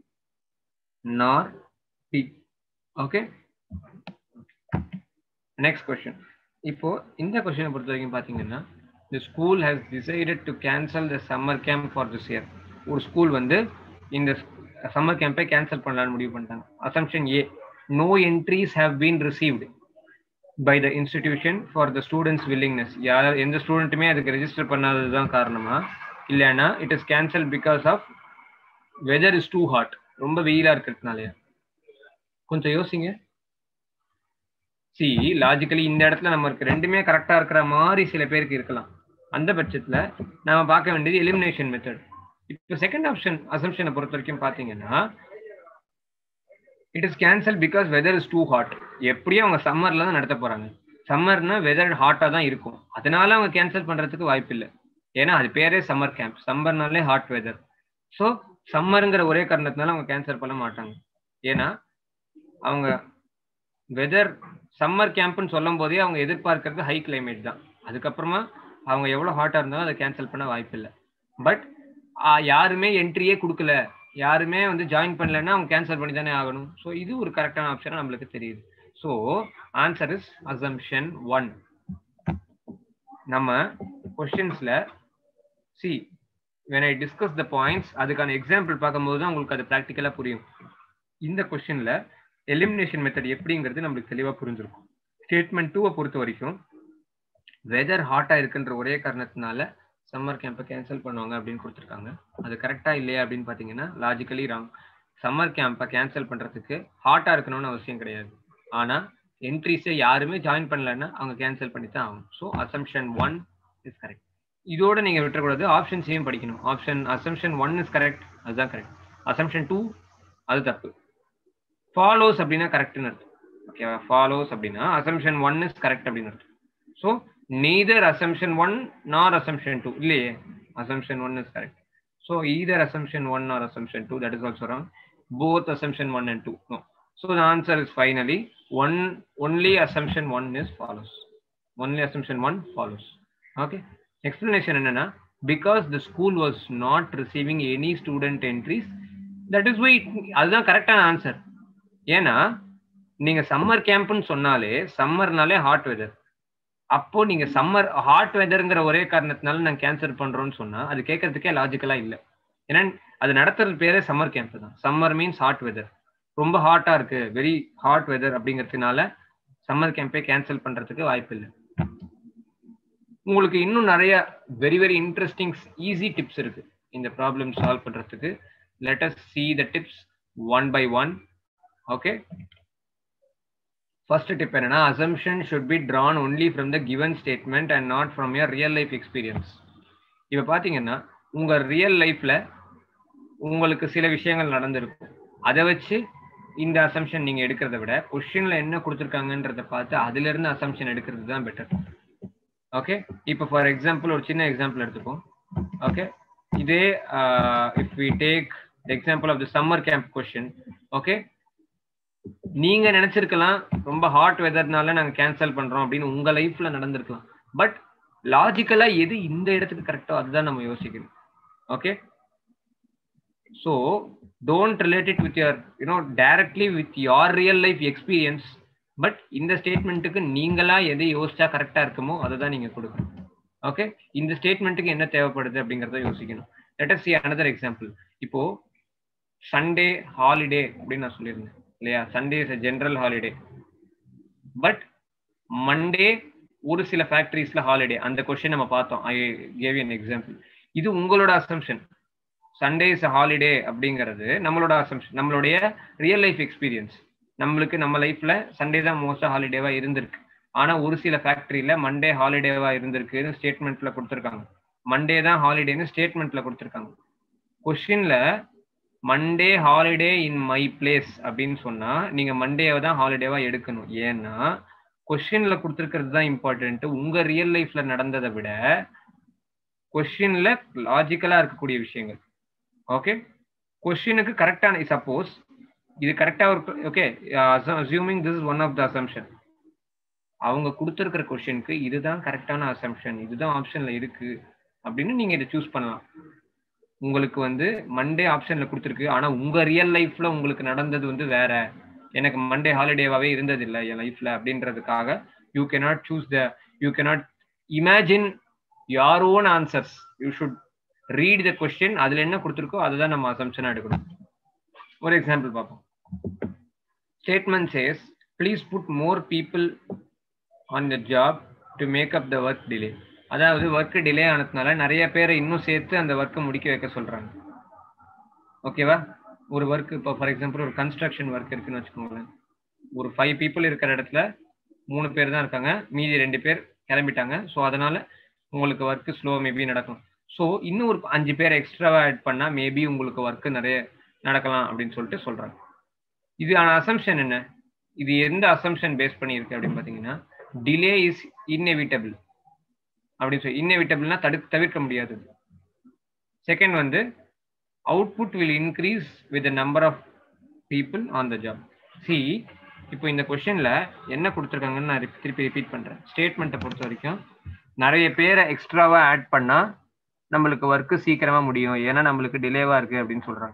nor B okay next question இப்போ இந்த கொஸ்டினை பொறுத்த வரைக்கும் பார்த்தீங்கன்னா the school has decided to cancel the summer camp for this year ஒரு school வந்து இந்த சம்மர் கேம்பை கேன்சல் பண்ணலாம்னு முடிவு பண்ணிட்டாங்க assumption A no entries have been received by the institution for the students willingness யார் எந்த ஸ்டூடெண்ட்டுமே அதுக்கு ரெஜிஸ்டர் பண்ணாதது தான் காரணமா இல்லைன்னா it is cancel because of weather is too hot ரொம்ப வெயிலா இருக்கிறதுனாலயா கொஞ்சம் யோசிங்க சி லாஜிக்கலி இந்த இடத்துல நமக்கு ரெண்டுமே கரெக்டா இருக்கிற மாதிரி சில பேருக்கு இருக்கலாம் அந்த பட்சத்துல நாம பார்க்க வேண்டியது எலிமினேஷன் மெத்தட் இப்போ செகண்ட் ஆப்ஷன் அசம்ஷனை பொறுத்த வரைக்கும் பார்த்தீங்கன்னா it is cancel because weather is too hot எப்படியும் அவங்க சம்மர்ல தான் நடத்த போறாங்க சம்மர்னா வெதர் ஹாட்டாக தான் இருக்கும் அதனால அவங்க கேன்சல் பண்றதுக்கு வாய்ப்பு இல்லை ஏன்னா அது பேரே சம்மர் கேம்ப் சம்மர்னாலே ஹாட் வெதர் ஸோ சம்மருங்கிற ஒரே காரணத்தினால அவங்க கேன்சல் பண்ண மாட்டாங்க ஏன்னா அவங்க வெதர் சம்மர் கேம்ப்னு சொல்லும் போதே அவங்க எதிர்பார்க்கறது ஹை கிளைமேட் தான் அதுக்கப்புறமா அவங்க எவ்வளோ ஹாட்டாக இருந்தாலும் அதை கேன்சல் பண்ண வாய்ப்பு இல்லை பட் யாருமே என்ட்ரியே கொடுக்கல யாருமே வந்து ஜாயின் பண்ணலன்னா அவங்க கேன்சல் பண்ணி தானே ஆகணும் ஸோ இது ஒரு கரெக்டான ஆப்ஷனாக நம்மளுக்கு தெரியுது so answer is assumption one நம்ம கொஸ்டின்ஸ்ல see when I discuss the points அதுக்கான எக்ஸாம்பிள் பார்க்கும்போது தான் உங்களுக்கு அது ப்ராக்டிக்கலாக புரியும் இந்த கொஸ்டின்ல எலிமினேஷன் மெத்தட் எப்படிங்கிறது நம்மளுக்கு தெளிவாக புரிஞ்சிருக்கும் ஸ்டேட்மெண்ட் டூவை பொறுத்த வரைக்கும் வெதர் ஹாட்டாக இருக்குன்ற ஒரே காரணத்தினால சம்மர் கேம்பை கேன்சல் பண்ணுவாங்க அப்படின்னு கொடுத்துருக்காங்க அது கரெக்டா இல்லையா அப்படின்னு பார்த்தீங்கன்னா லாஜிக்கலி ராங் சம்மர் கேம்பை கேன்சல் பண்றதுக்கு ஹாட்டா இருக்கணும்னு அவசியம் கிடையாது ஆனா என்ட்ரிஸை யாருமே ஜாயின் பண்ணலன்னா அவங்க கேன்சல் பண்ணி தான் ஆகும் so assumption one is correct இதோட நீங்க விட்டுறக்கூடாது ஆப்ஷன் சேம் படிக்கணும் option assumption one is correct அதுதான் கரெக்ட் அசம்ஷன் டூ அது தப்பு ஃபாலோஸ் அப்படின்னா கரெக்ட்னு அர்த்தம் ஓகேவா ஃபாலோஸ் அப்படின்னா அசம்ஷன் ஒன் இஸ் கரெக்ட் அப்படின்னு அர்த்தம் so neither assumption one nor assumption two இல்லையே assumption one is correct so either assumption one or assumption two that is also wrong both assumption one and two no so the answer is finally one only assumption one is follows only assumption one follows okay explanation என்னன்னா because the school was not receiving any student entries that is why அதுதான் கரெக்டான answer ஏன்னா நீங்க summer கேம்ப்னு சொன்னாலே சம்மர்னாலே hot weather அப்போ நீங்க summer hot வெதர்ங்கிற ஒரே காரணத்தினால நாங்க கேன்சல் பண்றோம்னு சொன்னா அது கேட்கறதுக்கே லாஜிக்கலா இல்ல ஏன்னா அது நடத்துறது பேரே சம்மர் கேம்ப் தான் சம்மர் மீன்ஸ் ஹாட் வெதர் ரொம்ப ஹாட்டா இருக்கு வெரி ஹாட் வெதர் அப்படிங்கிறதுனால சம்மர் கேம்பே கேன்சல் பண்றதுக்கு வாய்ப்பு இல்லை உங்களுக்கு இன்னும் நிறைய very very interesting easy tips இருக்கு இந்த ப்ராப்ளம் சால்வ் பண்றதுக்கு let us see the tips one by one okay first tip என்னன்னா assumption should be drawn only from the given statement and not from your real life experience இப்போ பார்த்தீங்கன்னா உங்க real லைஃப்ல உங்களுக்கு சில விஷயங்கள் நடந்திருக்கும் அதை வச்சு இந்த அசம்ஷன் நீங்க எடுக்கிறத விட கொஸ்டின்ல என்ன கொடுத்துருக்காங்கன்றத பார்த்து அதுல இருந்து அசம்ஷன் எடுக்கிறது தான் பெட்டர் ஓகே இப்போ ஃபார் எக்ஸாம்பிள் ஒரு சின்ன எக்ஸாம்பிள் எடுத்துப்போம் ஓகே இதே if we take example of the summer camp question okay நீங்க நினைச்சிருக்கலாம் ரொம்ப ஹாட் வெதர்னால நாங்க கேன்சல் பண்றோம் அப்படின்னு உங்க லைஃப்ல நடந்திருக்கலாம் பட் லாஜிக்கலா எது இந்த இடத்துக்கு கரெக்டோ அதுதான் நம்ம யோசிக்கணும் okay so don't relate it with your you know directly with your real life experience but இந்த ஸ்டேட்மெண்ட்டுக்கு நீங்களா எதை யோசிச்சா கரெக்டா இருக்குமோ அதை தான் நீங்க கொடுக்கணும் ஓகே இந்த ஸ்டேட்மெண்ட்டுக்கு என்ன தேவைப்படுது அப்படிங்கறத யோசிக்கணும் லெட்டஸ் சி அனதர் எக்ஸாம்பிள் இப்போ சண்டே ஹாலிடே அப்படின்னு நான் சொல்லியிருந்தேன் இல்லையா Sunday is general holiday but Monday ஒரு சில ஃபேக்டரிஸ்ல ஹாலிடே அந்த கொஸ்டின் நம்ம பார்த்தோம் ஐ கேவ் என் எக்ஸாம்பிள் இது உங்களோட அசம்ஷன் சண்டே இஸ் ஹாலிடே அப்படிங்கிறது நம்மளோட அசம்ஷன் நம்மளுடைய ரியல் லைஃப் எக்ஸ்பீரியன்ஸ் நம்மளுக்கு நம்ம லைஃப்ல சண்டே தான் மோஸ்டா ஹாலிடேவா இருந்திருக்கு ஆனா ஒரு சில ஃபேக்டரியில மண்டே ஹாலிடேவா இருந்திருக்குன்னு ஸ்டேட்மெண்ட்ல கொடுத்துருக்காங்க மண்டே தான் ஹாலிடேன்னு ஸ்டேட்மெண்ட்ல கொடுத்துருக்காங்க கொஸ்டின்ல Monday holiday in my place அப்படின்னு சொன்னா நீங்க மண்டேவை தான் ஹாலிடேவா எடுக்கணும் ஏன்னா கொஸ்டின்ல கொடுத்துருக்கிறது தான் இம்பார்ட்டன்ட் உங்க ரியல் லைஃப்ல நடந்ததை விட கொஸ்டின்ல லாஜிக்கலா இருக்கக்கூடிய விஷயங்கள் ஓகே கொஸ்டினுக்கு கரெக்டான சப்போஸ் இது கரெக்டா ஒரு okay assuming this is one of the assumption அவங்க கொடுத்துருக்கிற கொஸ்டினுக்கு இதுதான் கரெக்டான அசம்ஷன் இதுதான் ஆப்ஷன்ல இருக்கு அப்படின்னு நீங்க இதை சூஸ் பண்ணலாம் உங்களுக்கு வந்து மண்டே ஆப்ஷன்ல கொடுத்துருக்கு ஆனா உங்க ரியல் லைஃப்ல உங்களுக்கு நடந்தது வந்து வேற எனக்கு மண்டே ஹாலிடேவாவே இருந்தது இல்லை என் லைஃப்ல அப்படின்றதுக்காக you cannot choose the you cannot imagine your own answers you should read the question அதுல என்ன கொடுத்துருக்கோ அதுதான் நம்ம அசம்ஷனா எடுக்கணும் ஒரு எக்ஸாம்பிள் பார்ப்போம் statement says please put more people on the job to make up the work delay அதாவது work delay ஆனதுனால நிறைய பேரை இன்னும் சேர்த்து அந்த ஒர்க்கை முடிக்க வைக்க சொல்றாங்க ஓகேவா ஒரு ஒர்க் இப்போ ஃபார் எக்ஸாம்பிள் ஒரு கன்ஸ்ட்ரக்ஷன் ஒர்க் இருக்குன்னு வச்சுக்கோங்களேன் ஒரு ஃபைவ் பீப்புள் இருக்கிற இடத்துல மூணு பேர் தான் இருக்காங்க மீதி ரெண்டு பேர் கிளம்பிட்டாங்க ஸோ அதனால உங்களுக்கு ஒர்க் ஸ்லோ மேபி நடக்கும் ஸோ இன்னும் ஒரு அஞ்சு பேர் எக்ஸ்ட்ராவா ஆட் பண்ணா மேபி உங்களுக்கு ஒர்க் நிறைய நடக்கலாம் அப்படின்னு சொல்லிட்டு சொல்றாங்க இது ஆன அசம்ஷன் என்ன இது எந்த அசம்ஷன் பேஸ் பண்ணியிருக்கு அப்படின்னு பார்த்தீங்கன்னா டிலே இஸ் இன்னெவிட்டபிள் அப்படின்னு சொல்லி இன்னெவிட்டபிள்னா தடு தவிர்க்க முடியாது செகண்ட் வந்து output will increase with number of people on the job see இப்போ இந்த கொஸ்டின்ல என்ன கொடுத்துருக்காங்கன்னு நான் திருப்பி ரிப்பீட் பண்றேன் ஸ்டேட்மெண்ட்டை பொறுத்த வரைக்கும் நிறைய பேரை எக்ஸ்ட்ராவா ஆட் பண்ணா நம்மளுக்கு ஒர்க்கு சீக்கிரமா முடியும் ஏன்னா நம்மளுக்கு டிலேவா இருக்கு அப்படின்னு சொல்றாங்க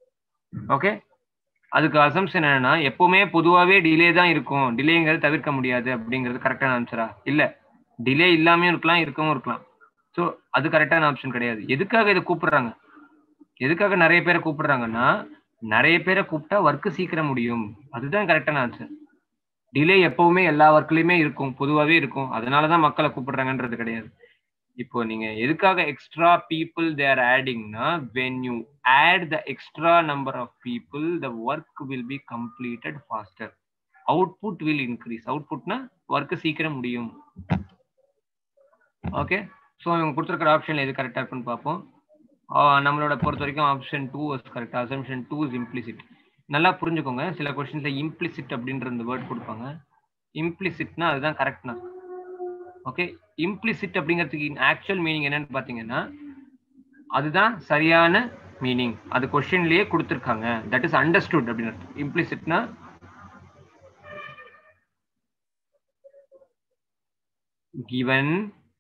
ஓகே அதுக்கு அசம்ஷன் என்னன்னா எப்பவுமே பொதுவாகவே டிலே தான் இருக்கும் டிலேங்கிறது தவிர்க்க முடியாது அப்படிங்கிறது கரெக்டான ஆன்சரா இல்ல டிலே இல்லாமையும் இருக்கலாம் இருக்கவும் இருக்கலாம் ஸோ அது கரெக்டான ஆப்ஷன் கிடையாது எதுக்காக இதை கூப்பிடுறாங்க எதுக்காக நிறைய பேரை கூப்பிடுறாங்கன்னா நிறைய பேரை கூப்பிட்டா ஒர்க்கு சீக்கிரம் முடியும் அதுதான் கரெக்டான ஆன்சர் டிலே எப்பவுமே எல்லா ஒர்க்லயுமே இருக்கும் பொதுவாகவே இருக்கும் அதனாலதான் மக்களை கூப்பிடுறாங்கன்றது கிடையாது இப்போ நீங்க எதுக்காக எக்ஸ்ட்ரா பீப்புள் தேர் ஆடிங்னா when you add the extra number of people the work will be completed faster output will increase அவுட்புட்னா ஒர்க்கு சீக்கிரம் முடியும் ஓகே ஸோ இவங்க கொடுத்துருக்கிற ஆப்ஷன்ல எது கரெக்டாக இருக்குன்னு பார்ப்போம் நம்மளோட பொறுத்த வரைக்கும் option two was correct assumption two is implicit நல்லா புரிஞ்சுக்கோங்க சில கொஸ்டின்ஸ்ல இம்ப்ளிசிட் அப்படின்ற இந்த வேர்ட் கொடுப்பாங்க இம்ப்ளிசிட்னா அதுதான் கரெக்ட்னா ஓகே இம்ப்ளிசிட் அப்படிங்கிறதுக்கு ஆக்சுவல் மீனிங் என்னன்னு பார்த்தீங்கன்னா அதுதான் சரியான மீனிங் அது கொஸ்டின்லயே கொடுத்துருக்காங்க தட் இஸ் அண்டர்ஸ்டுட் அப்படின்னு இம்ப்ளிசிட்னா given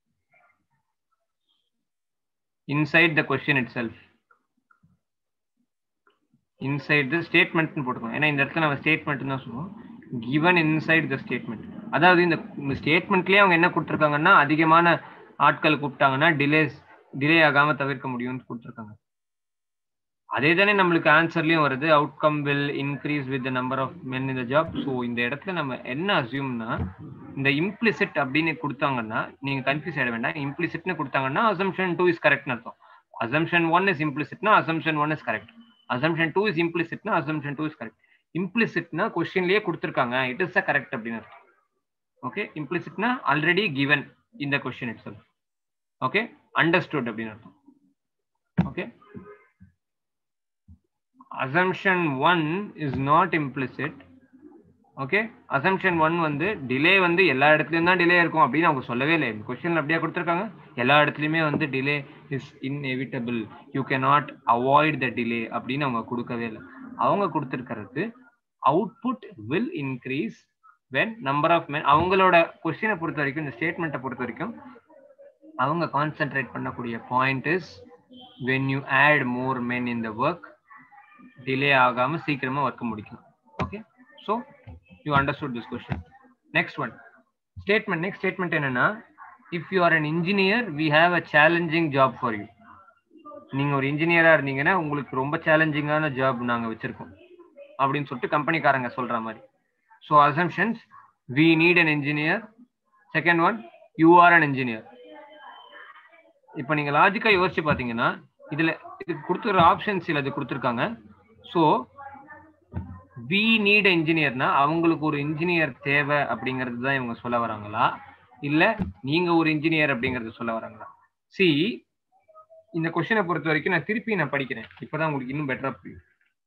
inside the question itself inside the statement போட்டுக்கோம் ஏன்னா இந்த இடத்துல நம்ம ஸ்டேட்மெண்ட் தான் சொல்லுவோம் given inside the statement அதாவது இந்த ஸ்டேட்மெண்ட்லயே அவங்க என்ன கொடுத்துருக்காங்கன்னா அதிகமான ஆட்கள் கூப்பிட்டாங்கன்னா டிலேஸ் டிலே ஆகாம தவிர்க்க முடியும்னு கொடுத்துருக்காங்க அதே தானே நம்மளுக்கு ஆன்சர்லயும் வருது outcome will increase with number of men இந்த ஜாப் ஸோ இந்த இடத்துல நம்ம என்ன அசியூம்னா இந்த இம்ப்ளிசிட் அப்படின்னு கொடுத்தாங்கன்னா நீங்க கன்ஃபியூஸ் ஆயிட வேண்டாம் இம்ப்ளிசிட்னு கொடுத்தாங்கன்னா அசம்ஷன் டூ இஸ் கரெக்ட்னு அர்த்தம் அசம்ஷன் ஒன் இஸ் இம்ப்ளிசிட்னா assumption one is correct assumption two is இம்ப்ளிசிட்னா அசம்ஷன் டூ இஸ் கரெக்ட் இம்ப்ளிசிட்னா கொஸ்டின்லயே கொடுத்துருக்காங்க இட் இஸ் அ கரெக்ட் அப்படின்னு அர்த்தம் ஓகே இம்ப்ளிசிட்னா ஆல்ரெடி கிவன் இந்த question itself okay understood அப்படின்னு அர்த்தம் okay assumption 1 is not implicit okay assumption one வந்து டிலே வந்து எல்லா இடத்துலயும் தான் டிலே இருக்கும் அப்படின்னு அவங்க சொல்லவே இல்லை கொஸ்டின்ல அப்படியே கொடுத்துருக்காங்க எல்லா இடத்துலயுமே வந்து delay is inevitable you can not avoid the delay அப்படின்னு அவங்க கொடுக்கவே இல்லை அவங்க கொடுத்துருக்கிறது output will increase when number of men அவங்களோட கொஸ்டினை பொறுத்த வரைக்கும் இந்த ஸ்டேட்மெண்ட்டை பொறுத்த வரைக்கும் அவங்க கான்சென்ட்ரேட் பண்ணக்கூடிய point is when you add more men in the work delay ஆகாம சீக்கிரமா ஒர்க் முடிக்கும் okay so you understood this question next one statement next statement என்னன்னா if you are an engineer we have a challenging job for you நீங்க ஒரு இன்ஜினியரா இருந்தீங்கன்னா உங்களுக்கு ரொம்ப சேலஞ்சிங்கான ஜாப் நாங்க வச்சிருக்கோம் அப்படின்னு சொல்லிட்டு கம்பெனிக்காரங்க சொல்ற மாதிரி so assumptions we need an engineer second one you are an engineer இப்போ நீங்க லாஜிக்கா யோசிச்சு பாத்தீங்கன்னா இதுல இதுக்கு கொடுத்துருக்க ஆப்ஷன்ஸ் சிலது கொடுத்துருக்காங்க ஸோ வி நீட் இன்ஜினியர்னா அவங்களுக்கு ஒரு இன்ஜினியர் தேவை அப்படிங்கிறது தான் இவங்க சொல்ல வராங்களா இல்ல நீங்க ஒரு இன்ஜினியர் அப்படிங்கறது சொல்ல வராங்களா சி இந்த கொஸ்டினை பொறுத்த வரைக்கும் நான் திருப்பி நான் படிக்கிறேன் இப்பதான் உங்களுக்கு இன்னும் பெட்டரா புரியும்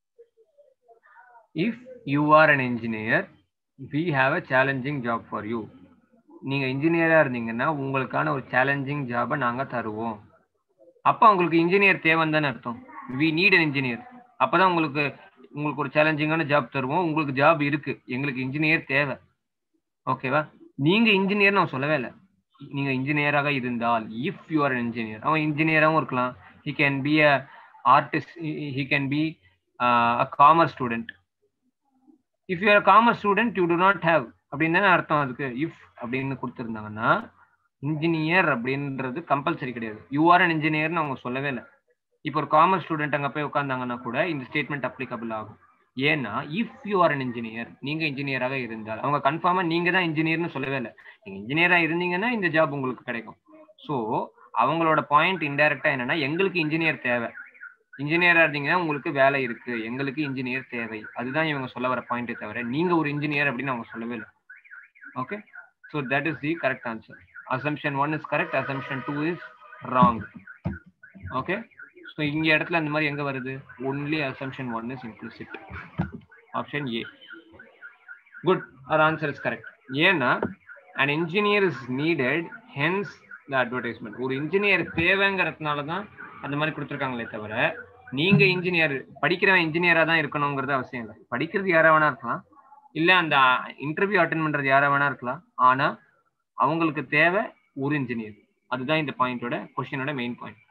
if you are an engineer we have a challenging job for you நீங்க இன்ஜினியரா இருந்தீங்கன்னா உங்களுக்கான ஒரு சேலஞ்சிங் ஜாபை நாங்க தருவோம் அப்ப உங்களுக்கு இன்ஜினியர் தேவைன்னு தானே அர்த்தம் வி நீட் அன் இன்ஜினியர் அப்பதான் உங்களுக்கு உங்களுக்கு ஒரு சேலஞ்சிங்கான ஜாப் தருவோம் உங்களுக்கு ஜாப் இருக்கு எங்களுக்கு இன்ஜினியர் தேவை ஓகேவா நீங்க இன்ஜினியர் நான் சொல்லவே இல்லை நீங்க இன்ஜினியராக இருந்தால் இஃப் யூ ஆர் இன்ஜினியர் அவன் இன்ஜினியராகவும் இருக்கலாம் he can be a artist he can be a commerce student if you are commerce student you to not have அப்படின்னு தானே அர்த்தம் அதுக்கு இஃப் அப்படின்னு கொடுத்துருந்தாங்கன்னா இன்ஜினியர் அப்படின்றது கம்பல்சரி கிடையாது யூ ஆர் அன் இன்ஜினியர்னு அவங்க சொல்லவே இல்லை இப்போ ஒரு காமர்ஸ் ஸ்டூடெண்ட் அங்கே போய் உட்காந்தாங்கன்னா கூட இந்த ஸ்டேட்மெண்ட் அப்ளிகபிள் ஆகும் ஏன்னா if you are an engineer நீங்க இன்ஜினியராக இருந்தால் அவங்க கன்ஃபார்மா நீங்க தான் இன்ஜினியர்னு சொல்லவே இல்லை நீங்க இன்ஜினியரா இருந்தீங்கன்னா இந்த ஜாப் உங்களுக்கு கிடைக்கும் ஸோ அவங்களோட பாயிண்ட் இன்டைரக்டா என்னன்னா எங்களுக்கு இன்ஜினியர் தேவை இன்ஜினியரா இருந்தீங்கன்னா உங்களுக்கு வேலை இருக்கு எங்களுக்கு இன்ஜினியர் தேவை அதுதான் இவங்க சொல்ல வர பாயிண்டே தவிர நீங்க ஒரு இன்ஜினியர் அப்படின்னு அவங்க சொல்லவே இல்லை okay so that is the correct answer assumption 1 is correct assumption 2 is wrong okay so இங்க இடத்துல அந்த மாதிரி எங்க வருது only assumption 1 is implicit option A good our answer is correct ஏன்னா an engineer is needed hence the advertisement ஒரு engineer தேவைங்கிறதுனால தான் அந்த மாதிரி கொடுத்துருக்காங்களே தவிர நீங்க இன்ஜினியர் படிக்கிறவன் இன்ஜினியரா தான் இருக்கணுங்கிறது அவசியம் இல்லை படிக்கிறது யாரா வேணா இருக்கலாம் இல்ல அந்த இன்டர்வியூ அட்டன் பண்றது யாரா வேணா இருக்கலாம் ஆனா அவங்களுக்கு தேவை ஒரு இன்ஜினியர் அதுதான் இந்த பாயிண்டோட கொஸ்டினோட மெயின் பாயிண்ட்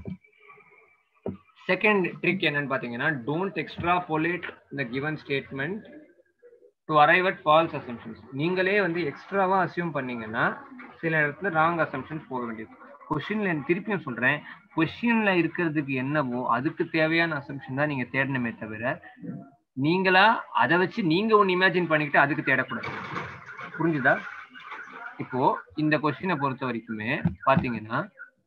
செகண்ட் ட்ரிக் என்னன்னு பாத்தீங்கன்னா டோன்ட் எக்ஸ்ட்ரா பொலேட் இந்த given statement to arrive at false assumptions நீங்களே வந்து எக்ஸ்ட்ராவா அசியூம் பண்ணீங்கன்னா சில இடத்துல ராங் அசம்ஷன்ஸ் போக வேண்டியது கொஸ்டின்ல திருப்பியும் சொல்றேன் கொஸ்டின்ல இருக்கிறதுக்கு என்னவோ அதுக்கு தேவையான அசம்ஷன் தான் நீங்க தேடணுமே தவிர நீங்களா அதை வச்சு நீங்க ஒன்னு இமேஜின் பண்ணிக்கிட்டு அதுக்கு தேடக்கூடாது புரிஞ்சுதா இப்போ இந்த கொஸ்டினை பொறுத்த வரைக்குமே பாத்தீங்கன்னா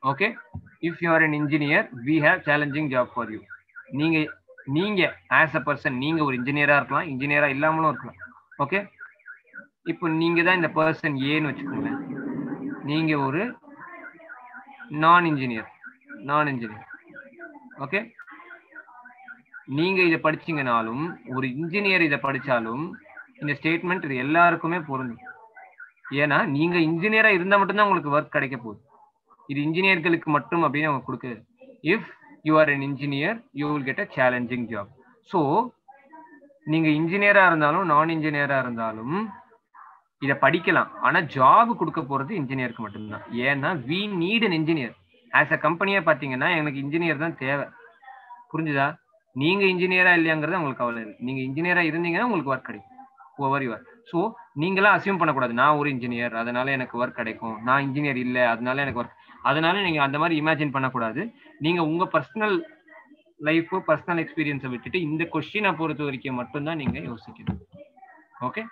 okay if you are an engineer we have challenging job for you நீங்க நீங்க ஆஸ் அ பர்சன் நீங்க ஒரு இன்ஜினியரா இருக்கலாம் இன்ஜினியரா இல்லாமலும் இருக்கலாம் ஓகே இப்போ நீங்க தான் இந்த பர்சன் ஏன்னு வச்சுக்கோங்களேன் நீங்க ஒரு நான் இன்ஜினியர் நான் இன்ஜினியர் ஓகே நீங்க இதை படிச்சீங்கனாலும் ஒரு இன்ஜினியர் இதை படிச்சாலும் இந்த ஸ்டேட்மெண்ட் இது எல்லாருக்குமே பொருந்தும் ஏன்னா நீங்க இன்ஜினியரா இருந்தா மட்டும்தான் உங்களுக்கு ஒர்க் கிடைக்க போகுது இது இன்ஜினியர்களுக்கு மட்டும் அப்படின்னு அவங்க கொடுக்குது if you are an engineer you will get a challenging job so நீங்க இன்ஜினியரா இருந்தாலும் நான் இன்ஜினியரா இருந்தாலும் இதை படிக்கலாம் ஆனா ஜாப் கொடுக்க போறது இன்ஜினியருக்கு மட்டும்தான் ஏன்னா we need an engineer as a கம்பெனியா பாத்தீங்கன்னா எனக்கு இன்ஜினியர் தான் தேவை புரிஞ்சுதா நீங்க இன்ஜினியரா இல்லையாங்கிறது உங்களுக்கு கவலை இல்லை நீங்க இன்ஜினியரா இருந்தீங்கன்னா உங்களுக்கு ஒர்க் கிடைக்கும் ஓவர் யுவர் ஸோ நீங்களாம் அசியூம் பண்ணக்கூடாது நான் ஒரு இன்ஜினியர் அதனால எனக்கு ஒர்க் கிடைக்கும் நான் இன்ஜினியர் இல்லை அதனால எனக்கு ஒர்க் அதனால நீங்க அந்த மாதிரி இமேஜின் பண்ணக்கூடாது நீங்க உங்க பர்சனல் லைஃப் பர்சனல் எக்ஸ்பீரியன்ஸை விட்டுட்டு இந்த கொஸ்டினை பொறுத்த வரைக்கும் மட்டும்தான் நீங்க யோசிக்கணும் ஓகே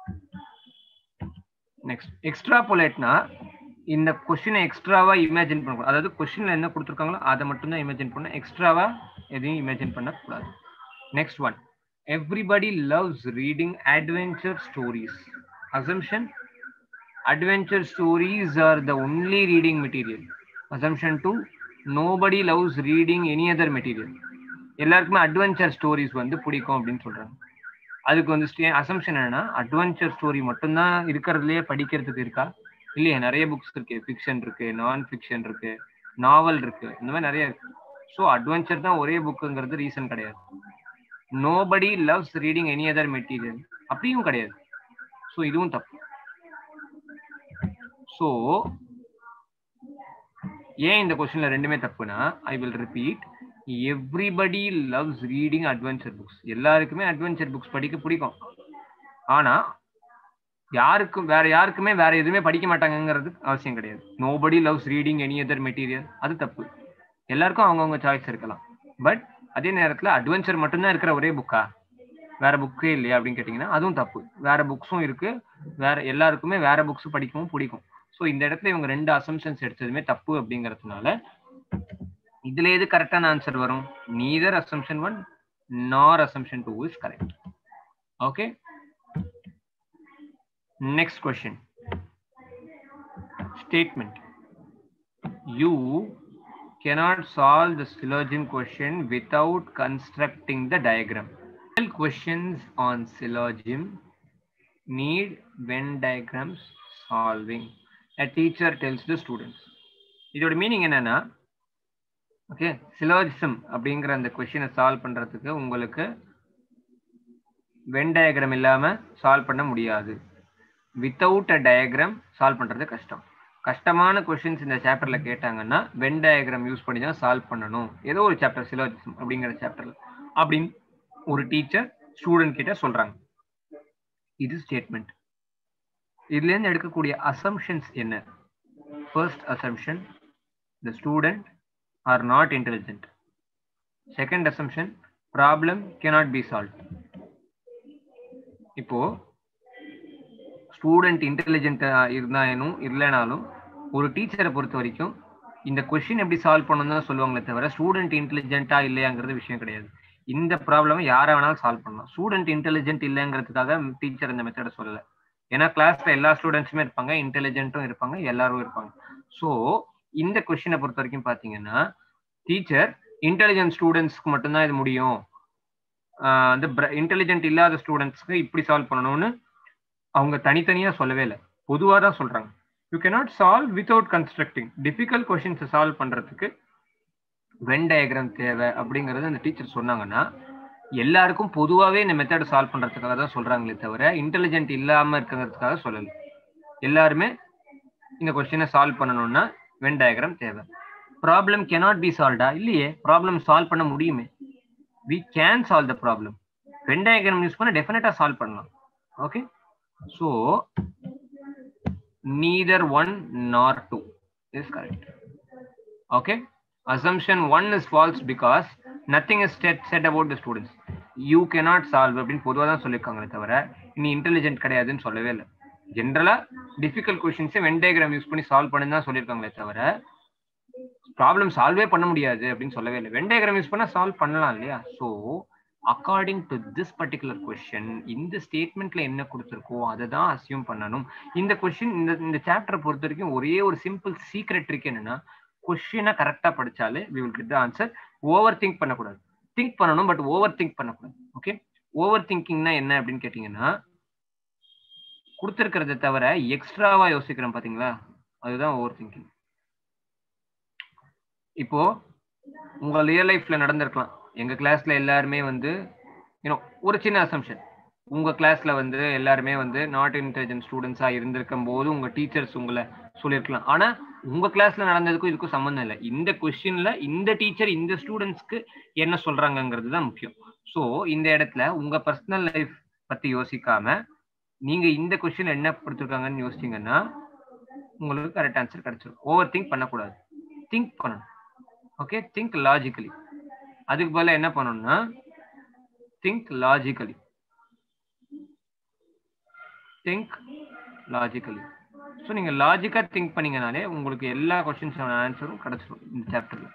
நெக்ஸ்ட் எக்ஸ்ட்ரா பொலேட்னா இந்த கொஸ்டினை எக்ஸ்ட்ராவா இமேஜின் பண்ணக்கூடாது அதாவது கொஸ்டின்ல என்ன கொடுத்துருக்காங்களோ அதை மட்டும் தான் இமேஜின் பண்ண எக்ஸ்ட்ராவா எதையும் இமேஜின் பண்ணக்கூடாது next one everybody loves reading adventure stories assumption adventure stories are the only reading material assumption 2 nobody loves reading any other material எல்லாருக்குமே அட்வென்ச்சர் ஸ்டோரிஸ் வந்து பிடிக்கும் அப்படின்னு சொல்றாங்க அதுக்கு வந்து அசம்ஷன் என்னன்னா அட்வென்ச்சர் ஸ்டோரி மட்டும்தான் இருக்கிறதுலயே படிக்கிறதுக்கு இருக்கா இல்லையா நிறைய புக்ஸ் இருக்கு ஃபிக்ஷன் இருக்கு நான் ஃபிக்ஷன் இருக்கு நாவல் இருக்கு இந்த மாதிரி நிறைய இருக்கு ஸோ அட்வென்ச்சர் தான் ஒரே புக்குங்கிறது ரீசன் கிடையாது nobody loves reading any other material அப்படியும் கிடையாது ஸோ இதுவும் தப்பு ஸோ ஏன் இந்த கொஸ்டின்ல ரெண்டுமே தப்புனா I will repeat everybody loves reading adventure books எல்லாருக்குமே அட்வென்ச்சர் புக்ஸ் படிக்க பிடிக்கும் ஆனா யாருக்கும் வேற யாருக்குமே வேற எதுவுமே படிக்க மாட்டாங்கங்கிறது அவசியம் கிடையாது nobody loves reading any other material அது தப்பு எல்லாருக்கும் அவங்கவுங்க சாய்ஸ் இருக்கலாம் பட் அதே நேரத்துல அட்வென்ச்சர் மட்டும்தான் இருக்கிற ஒரே புக்கா வேற புக்கே இல்லையா அப்படின்னு கேட்டீங்கன்னா அதுவும் தப்பு வேற புக்ஸும் இருக்கு வேற எல்லாருக்குமே வேற புக்ஸ் படிக்கவும் பிடிக்கும் ஸோ இந்த இடத்துல இவங்க ரெண்டு அசம்ஷன்ஸ் எடுத்ததுமே தப்பு அப்படிங்கிறதுனால இதுல எது கரெக்டான ஆன்சர் வரும் neither assumption one nor assumption two is correct okay next question statement you cannot solve the syllogism question without constructing the diagram. All questions on syllogism need Venn diagrams solving. A teacher tells the students. இதோட meaning என்னன்னா okay syllogism அப்படிங்கிற அந்த கொஸ்டினை solve பண்றதுக்கு உங்களுக்கு Venn diagram இல்லாம solve பண்ண முடியாது வித்தவுட் அ டயக்ராம் சால்வ் பண்றது கஷ்டம் கஷ்டமான கொஸ்டின்ஸ் இந்த சாப்டர்ல கேட்டாங்கன்னா வென் டயக்ராம் யூஸ் பண்ணி தான் சால்வ் பண்ணணும் ஏதோ ஒரு சாப்டர் சிலோஜிசம் அப்படிங்கிற சாப்டர்ல அப்படின்னு ஒரு டீச்சர் ஸ்டூடெண்ட் கிட்ட சொல்றாங்க இது ஸ்டேட்மெண்ட் இதுல இருந்து எடுக்கக்கூடிய அசம்ஷன்ஸ் என்ன first assumption the student are not intelligent second assumption problem cannot be solve இப்போ ஸ்டூடெண்ட் இன்டெலிஜென்ட்டா இருந்தாலும் இல்லைனாலும் ஒரு டீச்சரை பொறுத்த வரைக்கும் இந்த கொஸ்டின் எப்படி சால்வ் பண்ணணும் தான் சொல்லுவாங்களே தவிர ஸ்டூடெண்ட் இன்டெலிஜென்ட்டா இல்லையாங்கிறது விஷயம் கிடையாது இந்த ப்ராப்ளம் யாரை வேணாலும் சால்வ் பண்ணலாம் ஸ்டூடெண்ட் இன்டெலிஜென்ட் இல்லைங்கிறதுக்காக டீச்சர் இந்த மெத்தடை சொல்லலை ஏன்னா கிளாஸ்ல எல்லா ஸ்டூடெண்ட்ஸுமே இருப்பாங்க இன்டெலிஜென்ட்டும் இருப்பாங்க எல்லாரும் இருப்பாங்க ஸோ இந்த கொஸ்டினை பொறுத்த வரைக்கும் பார்த்தீங்கன்னா டீச்சர் இன்டெலிஜென்ட் ஸ்டூடெண்ட்ஸ்க்கு மட்டும்தான் இது முடியும் அந்த இன்டெலிஜென்ட் இல்லாத ஸ்டூடெண்ட்ஸ்க்கு இப்படி சால்வ் பண்ணணும்னு அவங்க தனித்தனியா சொல்லவே இல்லை பொதுவாக தான் சொல்றாங்க you cannot solve without constructing difficult கொஷின்ஸை சால்வ் பண்றதுக்கு வென் டயக்ராம் தேவை அப்படிங்கறது அந்த டீச்சர் சொன்னாங்கன்னா எல்லாருக்கும் பொதுவாகவே இந்த மெத்தட் சால்வ் பண்றதுக்காக தான் சொல்றாங்களே தவிர இன்டெலிஜென்ட் இல்லாம இருக்கிறதுக்காக சொல்லலை எல்லாருமே இந்த கொஸ்டினை சால்வ் பண்ணணும்னா வென் டயக்ராம் தேவை ப்ராப்ளம் கெனாட் பி சால்வ்டா இல்லையே ப்ராப்ளம் சால்வ் பண்ண முடியுமே we can solve the problem Venn diagram use பண்ண டெஃபினட்டா சால்வ் பண்ணலாம் okay So neither one nor two is correct. Okay. Assumption one is false because nothing is said, said about the students. You cannot solve அப்படின்னு பொதுவாக தான் சொல்லியிருக்காங்களே தவிர இனி intelligent கிடையாதுன்னு சொல்லவே இல்லை ஜென்ரலா டிஃபிகல்ட் கொஸ்டின்ஸை வென் டயக்ராம் யூஸ் பண்ணி சால்வ் பண்ணி தான் சொல்லியிருக்காங்களே தவிர ப்ராப்ளம் சால்வே பண்ண முடியாது அப்படின்னு சொல்லவே இல்லை வென் டயக்ராம் யூஸ் பண்ணா சால்வ் பண்ணலாம் இல்லையா so according to this particular question இந்த ஸ்டேட்மெண்ட்ல என்ன கொடுத்துருக்கோ அதை தான் அசியூம் பண்ணணும் இந்த கொஸ்டின் இந்த இந்த சாப்டரை பொறுத்த வரைக்கும் ஒரே ஒரு சிம்பிள் சீக்ரெட் இருக்கு என்னன்னா கொஸ்டினை கரெக்டா படிச்சாலே we will get the answer over think பண்ணக்கூடாது திங்க் பண்ணணும் பட் ஓவர் திங்க் பண்ணக்கூடாது ஓகே ஓவர் திங்கிங்னா என்ன அப்படின்னு கேட்டீங்கன்னா கொடுத்துருக்கிறத தவிர எக்ஸ்ட்ராவா யோசிக்கிறோம் பாத்தீங்களா அதுதான் ஓவர் திங்கிங் இப்போ உங்க ரியல் லைஃப்ல நடந்திருக்கலாம் எங்க கிளாஸ்ல எல்லாருமே வந்து யூனோ ஒரு சின்ன அசம்ஷன் உங்க கிளாஸ்ல வந்து எல்லாருமே வந்து நாட் இன்டெலிஜென்ட் ஸ்டூடெண்ட்ஸா இருந்திருக்கும் போது உங்க டீச்சர்ஸ் உங்களை சொல்லியிருக்கலாம் ஆனா உங்க கிளாஸ்ல நடந்ததுக்கும் இதுக்கும் சம்மந்தம் இல்லை இந்த கொஸ்டின்ல இந்த டீச்சர் இந்த ஸ்டூடெண்ட்ஸ்க்கு என்ன சொல்றாங்கங்கிறது தான் முக்கியம் ஸோ இந்த இடத்துல உங்க பர்சனல் லைஃப் பத்தி யோசிக்காம நீங்க இந்த கொஸ்டின் என்ன கொடுத்துருக்காங்கன்னு யோசிச்சீங்கன்னா உங்களுக்கு கரெக்ட் ஆன்சர் கிடைச்சிடும் ஓவர் திங்க் பண்ணக்கூடாது திங்க் பண்ணணும் ஓகே திங்க் லாஜிக்கலி அதுக்கு பதிலாக என்ன பண்ணணும்னா think logically think logically so நீங்க லாஜிக்கா திங்க் பண்ணீங்கனாலே உங்களுக்கு எல்லா கொஸ்டின்ஸோட ஆன்சரும் கிடைச்சிடும் இந்த சாப்டர்ல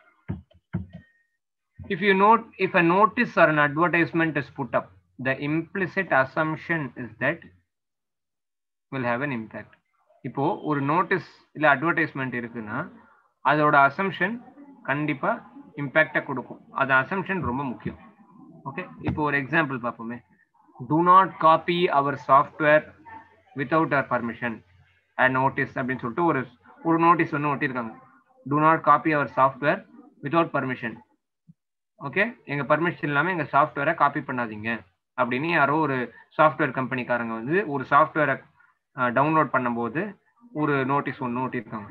if you note if a notice or an advertisement is put up the implicit assumption is that will have an impact இப்போ ஒரு நோட்டீஸ் இல்ல அட்வர்டைஸ்மெண்ட் இருக்குன்னா அதோட அசம்ஷன் கண்டிப்பா இம்பாக்டை கொடுக்கும் அது அசம்ஷன் ரொம்ப முக்கியம் ஓகே இப்போ ஒரு எக்ஸாம்பிள் பார்ப்போமே do not copy our software without our permission and notice அப்படின்னு சொல்லிட்டு ஒரு ஒரு நோட்டீஸ் ஒன்று ஒட்டியிருக்காங்க do not copy our software without permission okay எங்க பர்மிஷன் இல்லாமல் எங்க சாஃப்ட்வேரை காப்பி பண்ணாதீங்க அப்படின்னு யாரோ ஒரு சாஃப்ட்வேர் கம்பெனிக்காரங்க வந்து ஒரு சாஃப்ட்வேரை டவுன்லோட் பண்ணும்போது ஒரு நோட்டீஸ் ஒன்று ஒட்டியிருக்காங்க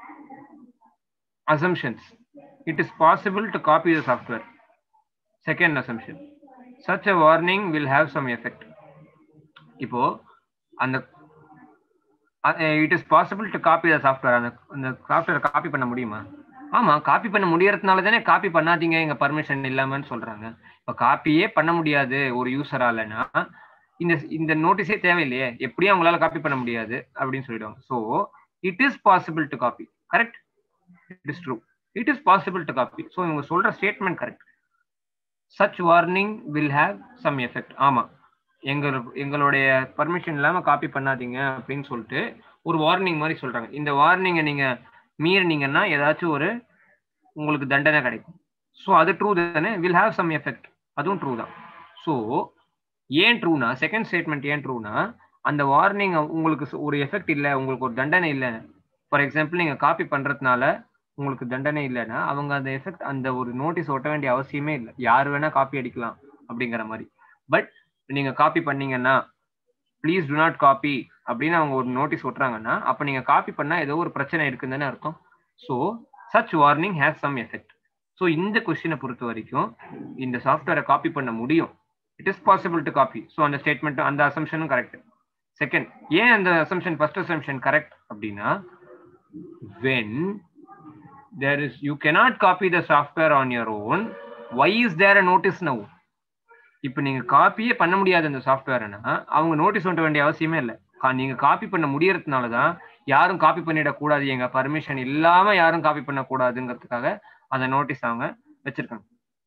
assumptions it is possible to copy the software second assumption such a warning will have some effect இப்போ அந்த it is possible to copy the software அந்த அந்த சாஃப்ட்வேர் காப்பி பண்ண முடியுமா ஆமா காப்பி பண்ண முடியறதுனால தானே காப்பி பண்ணாதீங்க எங்க பர்மிஷன் இல்லாமன்னு சொல்றாங்க இப்ப காப்பியே பண்ண முடியாது ஒரு யூசராலனா இந்த இந்த நோட்டீஸே தேவையில்லையே எப்படியும் அவங்களால காப்பி பண்ண முடியாது அப்படின்னு சொல்லிடுவாங்க so it is possible to copy correct it is true it is possible to copy so இவங்க சொல்ற statement correct such warning will have some effect ஆமா எங்க எங்களுடைய பர்மிஷன் இல்லாம காப்பி பண்ணாதீங்க அப்படின்னு சொல்லிட்டு ஒரு வார்னிங் மாதிரி சொல்றாங்க இந்த வார்னிங்கை நீங்க மீறினீங்கன்னா ஏதாச்சும் ஒரு உங்களுக்கு தண்டனை கிடைக்கும் ஸோ அது ட்ரூ தானே வில் ஹாவ் சம் எஃபெக்ட் அதுவும் ட்ரூ தான் ஸோ ஏன் ட்ரூனா செகண்ட் ஸ்டேட்மெண்ட் ஏன் ட்ரூனா அந்த வார்னிங் உங்களுக்கு ஒரு எஃபெக்ட் இல்லை உங்களுக்கு ஒரு தண்டனை இல்லை ஃபார் எக்ஸாம்பிள் நீங்க காப்பி பண்றதுனால உங்களுக்கு தண்டனை இல்லைன்னா அவங்க அந்த எஃபெக்ட் அந்த ஒரு நோட்டீஸ் ஒட்ட வேண்டிய அவசியமே இல்லை யார் வேணா காப்பி அடிக்கலாம் அப்படிங்கிற மாதிரி பட் நீங்க காப்பி பண்ணீங்கன்னா ப்ளீஸ் டு நாட் காப்பி அப்படின்னு அவங்க ஒரு நோட்டீஸ் ஒட்டுறாங்கன்னா அப்ப நீங்க காப்பி பண்ணா ஏதோ ஒரு பிரச்சனை இருக்குன்னு அர்த்தம் so such warning has some effect so இந்த கொஸ்டினை பொறுத்த வரைக்கும் இந்த சாஃப்ட்வேரை காப்பி பண்ண முடியும் it is possible to copy so அந்த ஸ்டேட்மெண்ட் அந்த அசம்ஷனும் கரெக்ட் செகண்ட் ஏன் அந்த அசம்ஷன் ஃபர்ஸ்ட் அசம்ஷன் கரெக்ட் அப்படின்னா when there is you cannot copy the software on your own why is there a notice now இப்போ நீங்க காப்பியே பண்ண முடியாது அந்த சாஃப்ட்வேர்னா அவங்க நோட்டீஸ் ஒட்ட வேண்டிய அவசியமே இல்லை நீங்க காப்பி பண்ண முடியறதுனால தான் யாரும் காப்பி பண்ணிடக்கூடாது எங்க பர்மிஷன் இல்லாம யாரும் காப்பி பண்ணக்கூடாதுங்கிறதுக்காக அந்த நோட்டீஸ் அவங்க வச்சிருக்காங்க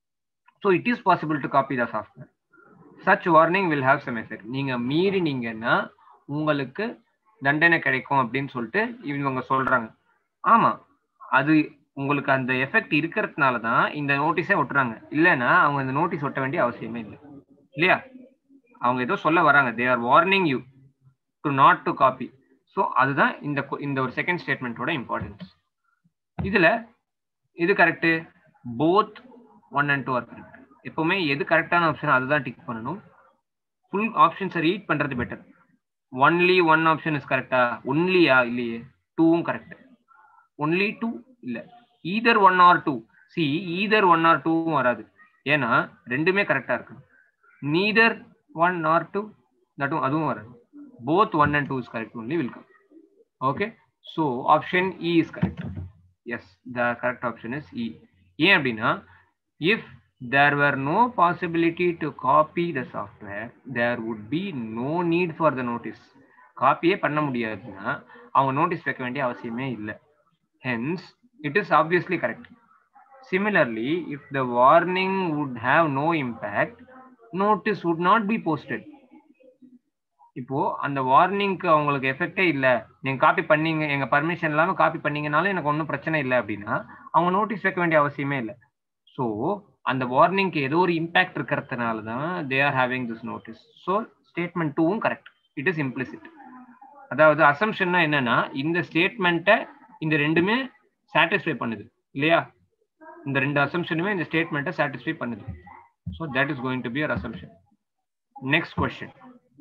so it is possible to copy the software such warning will have some effect நீங்க மீறினீங்கன்னா உங்களுக்கு தண்டனை கிடைக்கும் அப்படின்னு சொல்லிட்டு இவங்க சொல்றாங்க ஆமா அது உங்களுக்கு அந்த எஃபெக்ட் இருக்கிறதுனால தான் இந்த நோட்டீஸே ஒட்டுறாங்க இல்லைன்னா அவங்க இந்த நோட்டீஸ் ஒட்ட வேண்டிய அவசியமே இல்லை இல்லையா அவங்க ஏதோ சொல்ல வராங்க they are warning you to not to copy so அதுதான் இந்த இந்த ஒரு செகண்ட் ஸ்டேட்மெண்ட்டோட இம்பார்ட்டன்ஸ் இதுல இது correct both one and two are correct எப்பவுமே எது கரெக்டான ஆப்ஷன் அதுதான் டிக் பண்ணணும் ஃபுல் ஆப்ஷன்ஸை ரீட் பண்றது better only one option is கரெக்டா ஒன்லியா இல்லையே டூவும் கரெக்ட் ஒன்லி டூ இல்ல either one or two see either one or டூவும் வராது ஏன்னா ரெண்டுமே கரெக்டா இருக்கு நீதர் ஒன் ஆர் டூ தட்டும் அதுவும் வராது both one and two is correct only welcome okay so option E is correct yes the correct option is E ஏன் அப்படின்னா இஃப் there were no possibility to copy the software there would be no need for the notice காப்பியே பண்ண முடியாதுன்னா அவங்க notice வைக்க வேண்டிய அவசியமே இல்லை hence it is obviously correct. Similarly, if the warning would have no impact, notice would not be posted. இப்போ அந்த வார்னிங்க்கு அவங்களுக்கு எஃபெக்டே இல்ல நீங்க காப்பி பண்ணீங்க எங்க பர்மிஷன் இல்லாம காப்பி பண்ணீங்கனாலும் எனக்கு ஒன்றும் பிரச்சனை இல்லை அப்படின்னா அவங்க நோட்டீஸ் வைக்க வேண்டிய அவசியமே இல்லை ஸோ அந்த வார்னிங்க்கு ஏதோ ஒரு இம்பாக்ட் இருக்கிறதுனால தான் they are having this notice so statement டூவும் கரெக்ட் இட் இஸ் இம்ப்ளிசிட் அதாவது அசம்ஷன்னா என்னன்னா இந்த ஸ்டேட்மெண்ட்டை இந்த ரெண்டுமே சாட்டிஸ்ஃபை பண்ணுது இல்லையா இந்த ரெண்டு அசம்ஷனுமே இந்த ஸ்டேட்மெண்ட்டை சாட்டிஸ்ஃபை பண்ணுது so that is going to be uh assumption next question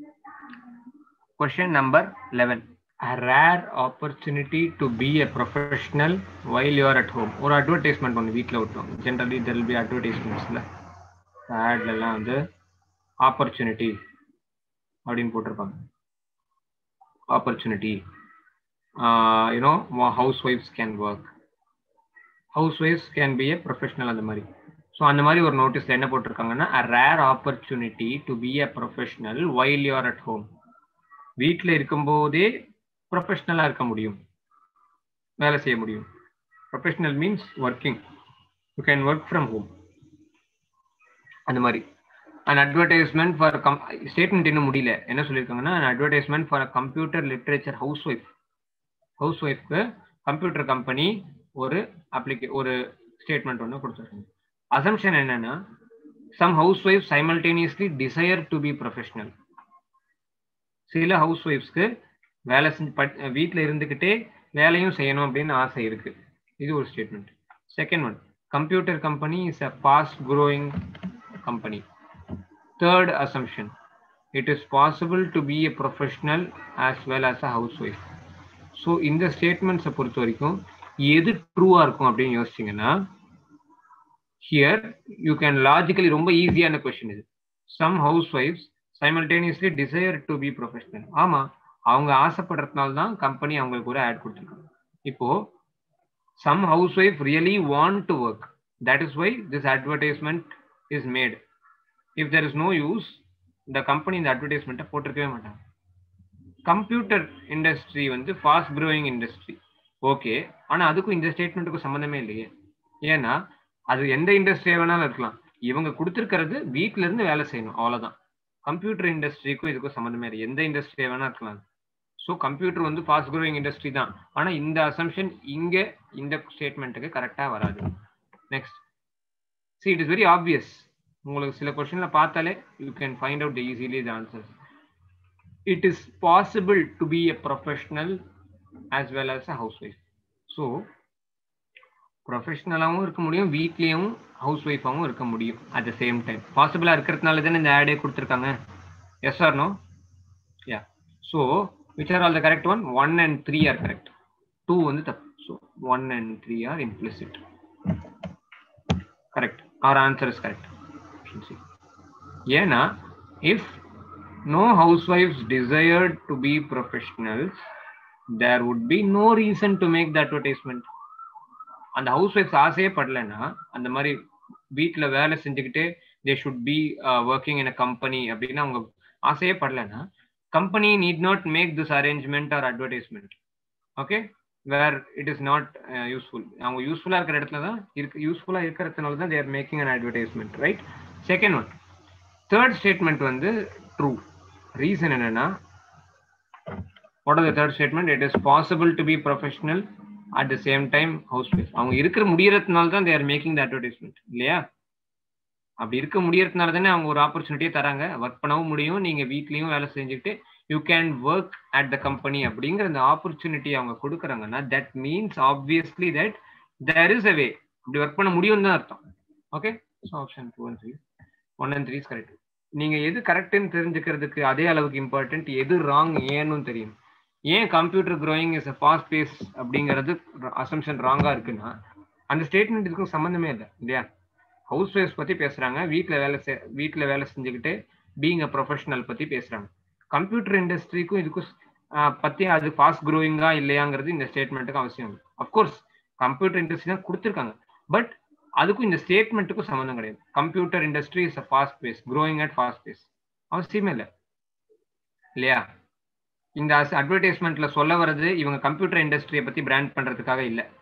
question number eleven a rare opportunity to be a professional while you are at home ஒரு அட்வர்டைஸ்மெண்ட் ஒன்று வீட்டில் விட்டோம் ஜென்ரலி தெர் வில் பி அட்வர்டைஸ்மெண்ட்ஸில் ஆட்லலாம் வந்து opportunity அப்படின்னு போட்டிருப்பாங்க opportunity you know house wife's can work house wife's can B A professional அந்த மாதிரி so அந்த மாதிரி ஒரு நோட்டீஸில் என்ன போட்டிருக்காங்கன்னா அ rare opportunity to be a professional while you are at home வீட்டில் இருக்கும்போதே ப்ரொஃபஷ்னலாக இருக்க முடியும் வேலை செய்ய முடியும் professional means working you can work from home அந்த மாதிரி and advertisement for come statement இன்னும் முடியல என்ன சொல்லியிருக்காங்கன்னா advertisement for computer literature housewife ஹவுஸ் ஒய்ஃப்க்கு கம்ப்யூட்டர் கம்பெனி ஒரு அப்ளிகே ஒரு ஸ்டேட்மெண்ட் ஒன்று கொடுத்துருக்காங்க அசம்ஷன் என்னன்னா some housewife simultaneously desire to be professional சில ஹவுஸ் ஒய்ஃப்ஸ்க்கு வேலை செஞ்சு பட் வீட்டில் இருந்துக்கிட்டே வேலையும் செய்யணும் அப்படின்னு ஆசை இருக்கு இது ஒரு statement second one computer company is a fast growing company third assumption it is possible to be a professional as well as a housewife so இந்த ஸ்டேட்மெண்ட்ஸை பொறுத்த வரைக்கும் எது ட்ரூவாக இருக்கும் அப்படின்னு யோசிச்சிங்கன்னா ஹியர் யூ கேன் லாஜிக்கலி ரொம்ப ஈஸியான கொஸ்டின் இது சம் ஹவுஸ் ஒய்ஃப்ஸ் simultaneously desire to be professional ஆமா அவங்க ஆசைப்படுறதுனால தான் கம்பெனி அவங்களுக்கு ஒரு ஆட் கொடுத்துருக்காங்க இப்போ some housewife really want to work that is why this advertisement is made if there is no use இந்த கம்பெனி இந்த அட்வர்டைஸ்மெண்ட்டை போட்டிருக்கவே மாட்டாங்க கம்ப்யூட்டர் இண்டஸ்ட்ரி வந்து ஃபாஸ்ட் க்ரோயிங் இண்டஸ்ட்ரி ஓகே ஆனா அதுக்கும் இந்த ஸ்டேட்மெண்ட்டுக்கும் சம்மந்தமே இல்லையே ஏன்னா அது எந்த இண்டஸ்ட்ரியா வேணாலும் இருக்கலாம் இவங்க கொடுத்துருக்கிறது வீட்ல இருந்து வேலை செய்யணும் அவ்வளவுதான் கம்ப்யூட்டர் இண்டஸ்ட்ரிக்கும் இதுக்கும் சம்மந்தமே இல்லை எந்த இண்டஸ்ட்ரியா வேணா இருக்கலாம் ஸோ கம்ப்யூட்டர் வந்து ஃபாஸ்ட் க்ரோயிங் இண்டஸ்ட்ரி தான் ஆனா இந்த அசம்ஷன் இங்க இந்த ஸ்டேட்மெண்ட்டுக்கு கரெக்டா வராது next see it is very obvious உங்களுக்கு சில கொஸ்டின்ல பார்த்தாலே you can find out easily the answers it is possible to be a professional as well as a housewife so ப்ரொஃபஷனலாகவும் இருக்க முடியும் வீட்லேயும் ஹவுஸ் ஒய்ஃபாகவும் இருக்க முடியும் அட் த சேம் டைம் பாசிபிளாக இருக்கிறதுனால தானே இந்த ஆடே கொடுத்துருக்காங்க yes R no yeah so which are all the correct one one and three are correct two வந்து தப்பு so one and three are implicit correct our answer is correct ஏன்னா if no housewives desired to be professionals, there would be no reason to make the advertisement. அந்த ஹவுஸ் ஒய்ஃப்ஸ் ஆசையே படலைன்னா அந்த மாதிரி வீட்டில் வேலை செஞ்சுக்கிட்டே they should be working in a company அப்படின்னு அவங்க ஆசையே படலைன்னா company need not make this arrangement or advertisement okay where it is not useful அவங்க யூஸ்ஃபுல்லாக இருக்கிற இடத்துல தான் இருக்கு யூஸ்ஃபுல்லாக இருக்கிறதுனால தான் they're making an advertisement right second one third statement வந்து ட்ரூ ரீசன் என்னன்னா what are the third statement it is possible to be professional at the same time housewife அவங்க இருக்கிற முடியறதுனால தான் தேர் மேக்கிங் த அட்வர்டைஸ்மெண்ட் இல்லையா அப்படி இருக்க முடியறதுனால தானே அவங்க ஒரு ஆப்பர்ச்சுனிட்டியே தராங்க ஒர்க் பண்ணவும் முடியும் நீங்க வீட்லயும் வேலை செஞ்சுக்கிட்டு you can work at the company அப்படிங்கிற அந்த ஆப்பர்ச்சுனிட்டி அவங்க கொடுக்குறாங்கன்னா that means obviously that there is a way அப்படி ஒர்க் பண்ண முடியும் தான் அர்த்தம் okay so option two and three one and three is correct நீங்க எது கரெக்ட்னு தெரிஞ்சுக்கிறதுக்கு அதே அளவுக்கு இம்பார்ட்டன்ட் எது ராங் ஏன்னு தெரியும் ஏன் computer growing is a fast pace அப்படிங்கிறது அசம்ஷன் ராங்கா இருக்குன்னா அந்த ஸ்டேட்மெண்ட் இதுக்கும் சம்மந்தமே இல்லை இல்லையா ஹவுஸ் ஒய்ஃப்ஸ் பத்தி பேசுறாங்க வீட்டில் வேலை செ வீட்டில் வேலை செஞ்சுக்கிட்டு பீங் அ ப்ரொஃபஷனல் பத்தி பேசுறாங்க கம்ப்யூட்டர் இண்டஸ்ட்ரிக்கும் இதுக்கும் பத்தி அது ஃபாஸ்ட் க்ரோயிங்கா இல்லையாங்கிறது இந்த ஸ்டேட்மெண்ட்டுக்கு அவசியம் இல்லை அஃப்கோர்ஸ் கம்ப்யூட்டர் இண்டஸ்ட்ரி தான் கொடுத்துருக்காங்க பட் அதுக்கும் இந்த ஸ்டேட்மெண்ட்டுக்கும் சம்மந்தம் கிடையாது computer industry is a fast pace growing at fast pace அவசியமே இல்லை இல்லையா இந்த அட்வர்டைஸ்மெண்ட்ல சொல்ல வர்றது இவங்க கம்ப்யூட்டர் இண்டஸ்ட்ரியை பத்தி பிராண்ட் பண்றதுக்காக இல்லை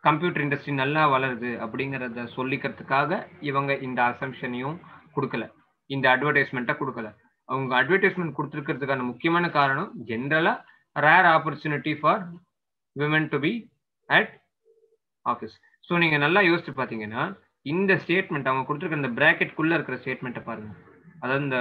கம்ப்யூட்டர் இண்டஸ்ட்ரி நல்லா வளருது அப்படிங்கிறத சொல்லிக்கிறதுக்காக இவங்க இந்த அசம்ஷனையும் கொடுக்கல இந்த அட்வர்டைஸ்மெண்ட்டை கொடுக்கல அவங்க அட்வர்டைஸ்மெண்ட் கொடுத்துருக்கிறதுக்கான முக்கியமான காரணம் ஜென்ரலா rare opportunity for women to be at office so நீங்க நல்லா யோசிச்சு பார்த்தீங்கன்னா இந்த ஸ்டேட்மெண்ட் அவங்க கொடுத்துருக்க இந்த பிராக்கெட்குள்ள இருக்கிற ஸ்டேட்மெண்ட்டை பாருங்க அதாவது இந்த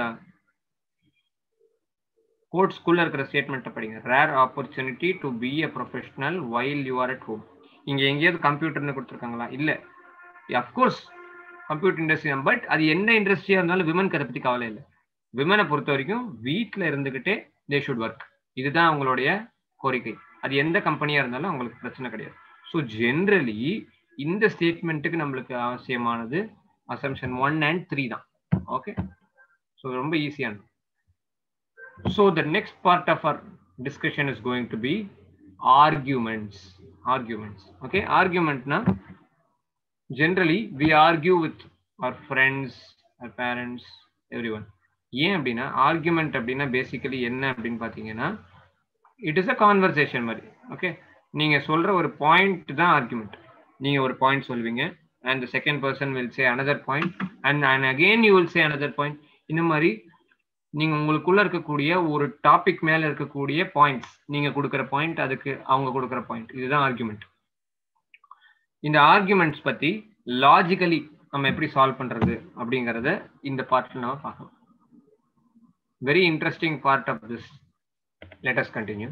கோட்ஸ்குள்ள இருக்கிற ஸ்டேட்மெண்ட்டை படிங்க rare opportunity to be a professional while you are at home இங்க எங்கேயாவது கம்ப்யூட்டர்னு கொடுத்துருக்காங்களா இல்ல அஃப்கோர்ஸ் கம்ப்யூட்டர் இண்டஸ்ட்ரி தான் பட் அது என்ன இண்டஸ்ட்ரியா இருந்தாலும் விமனுக்கு அதை பத்தி கவலை இல்லை விமனை பொறுத்த வரைக்கும் வீட்டில் இருந்துகிட்டே தே ஷுட் ஒர்க் இதுதான் அவங்களுடைய கோரிக்கை அது எந்த கம்பெனியா இருந்தாலும் அவங்களுக்கு பிரச்சனை கிடையாது ஸோ ஜென்ரலி இந்த ஸ்டேட்மெண்ட்டுக்கு நம்மளுக்கு அவசியமானது அசம்ஷன் ஒன் அண்ட் த்ரீ தான் ஓகே ஸோ ரொம்ப ஈஸியானது so the next part of our discussion is going to be arguments arguments okay ஆர்கியூமெண்ட்னா generally we argue with our friends our parents every one ஏன் அப்படின்னா ஆர்கியூமெண்ட் அப்படின்னா basically என்ன அப்படின்னு பார்த்தீங்கன்னா இட் இஸ் அ கான்வர்சேஷன் மாதிரி ஓகே நீங்கள் சொல்கிற ஒரு பாயிண்ட் தான் ஆர்கியூமெண்ட் நீங்கள் ஒரு பாயிண்ட் சொல்வீங்க and second person will say another point and and again you will say another point இந்த மாதிரி நீங்க உங்களுக்குள்ள இருக்கக்கூடிய ஒரு டாபிக் மேல இருக்கக்கூடிய பாயிண்ட்ஸ் நீங்க கொடுக்குற பாயிண்ட் அதுக்கு அவங்க கொடுக்குற பாயிண்ட் இதுதான் ஆர்குமெண்ட் இந்த ஆர்குமெண்ட்ஸ் பத்தி லாஜிக்கலி நம்ம எப்படி சால்வ் பண்றது அப்படிங்கறத இந்த பார்ட்ல நம்ம பார்க்கலாம் very interesting part of this let us continue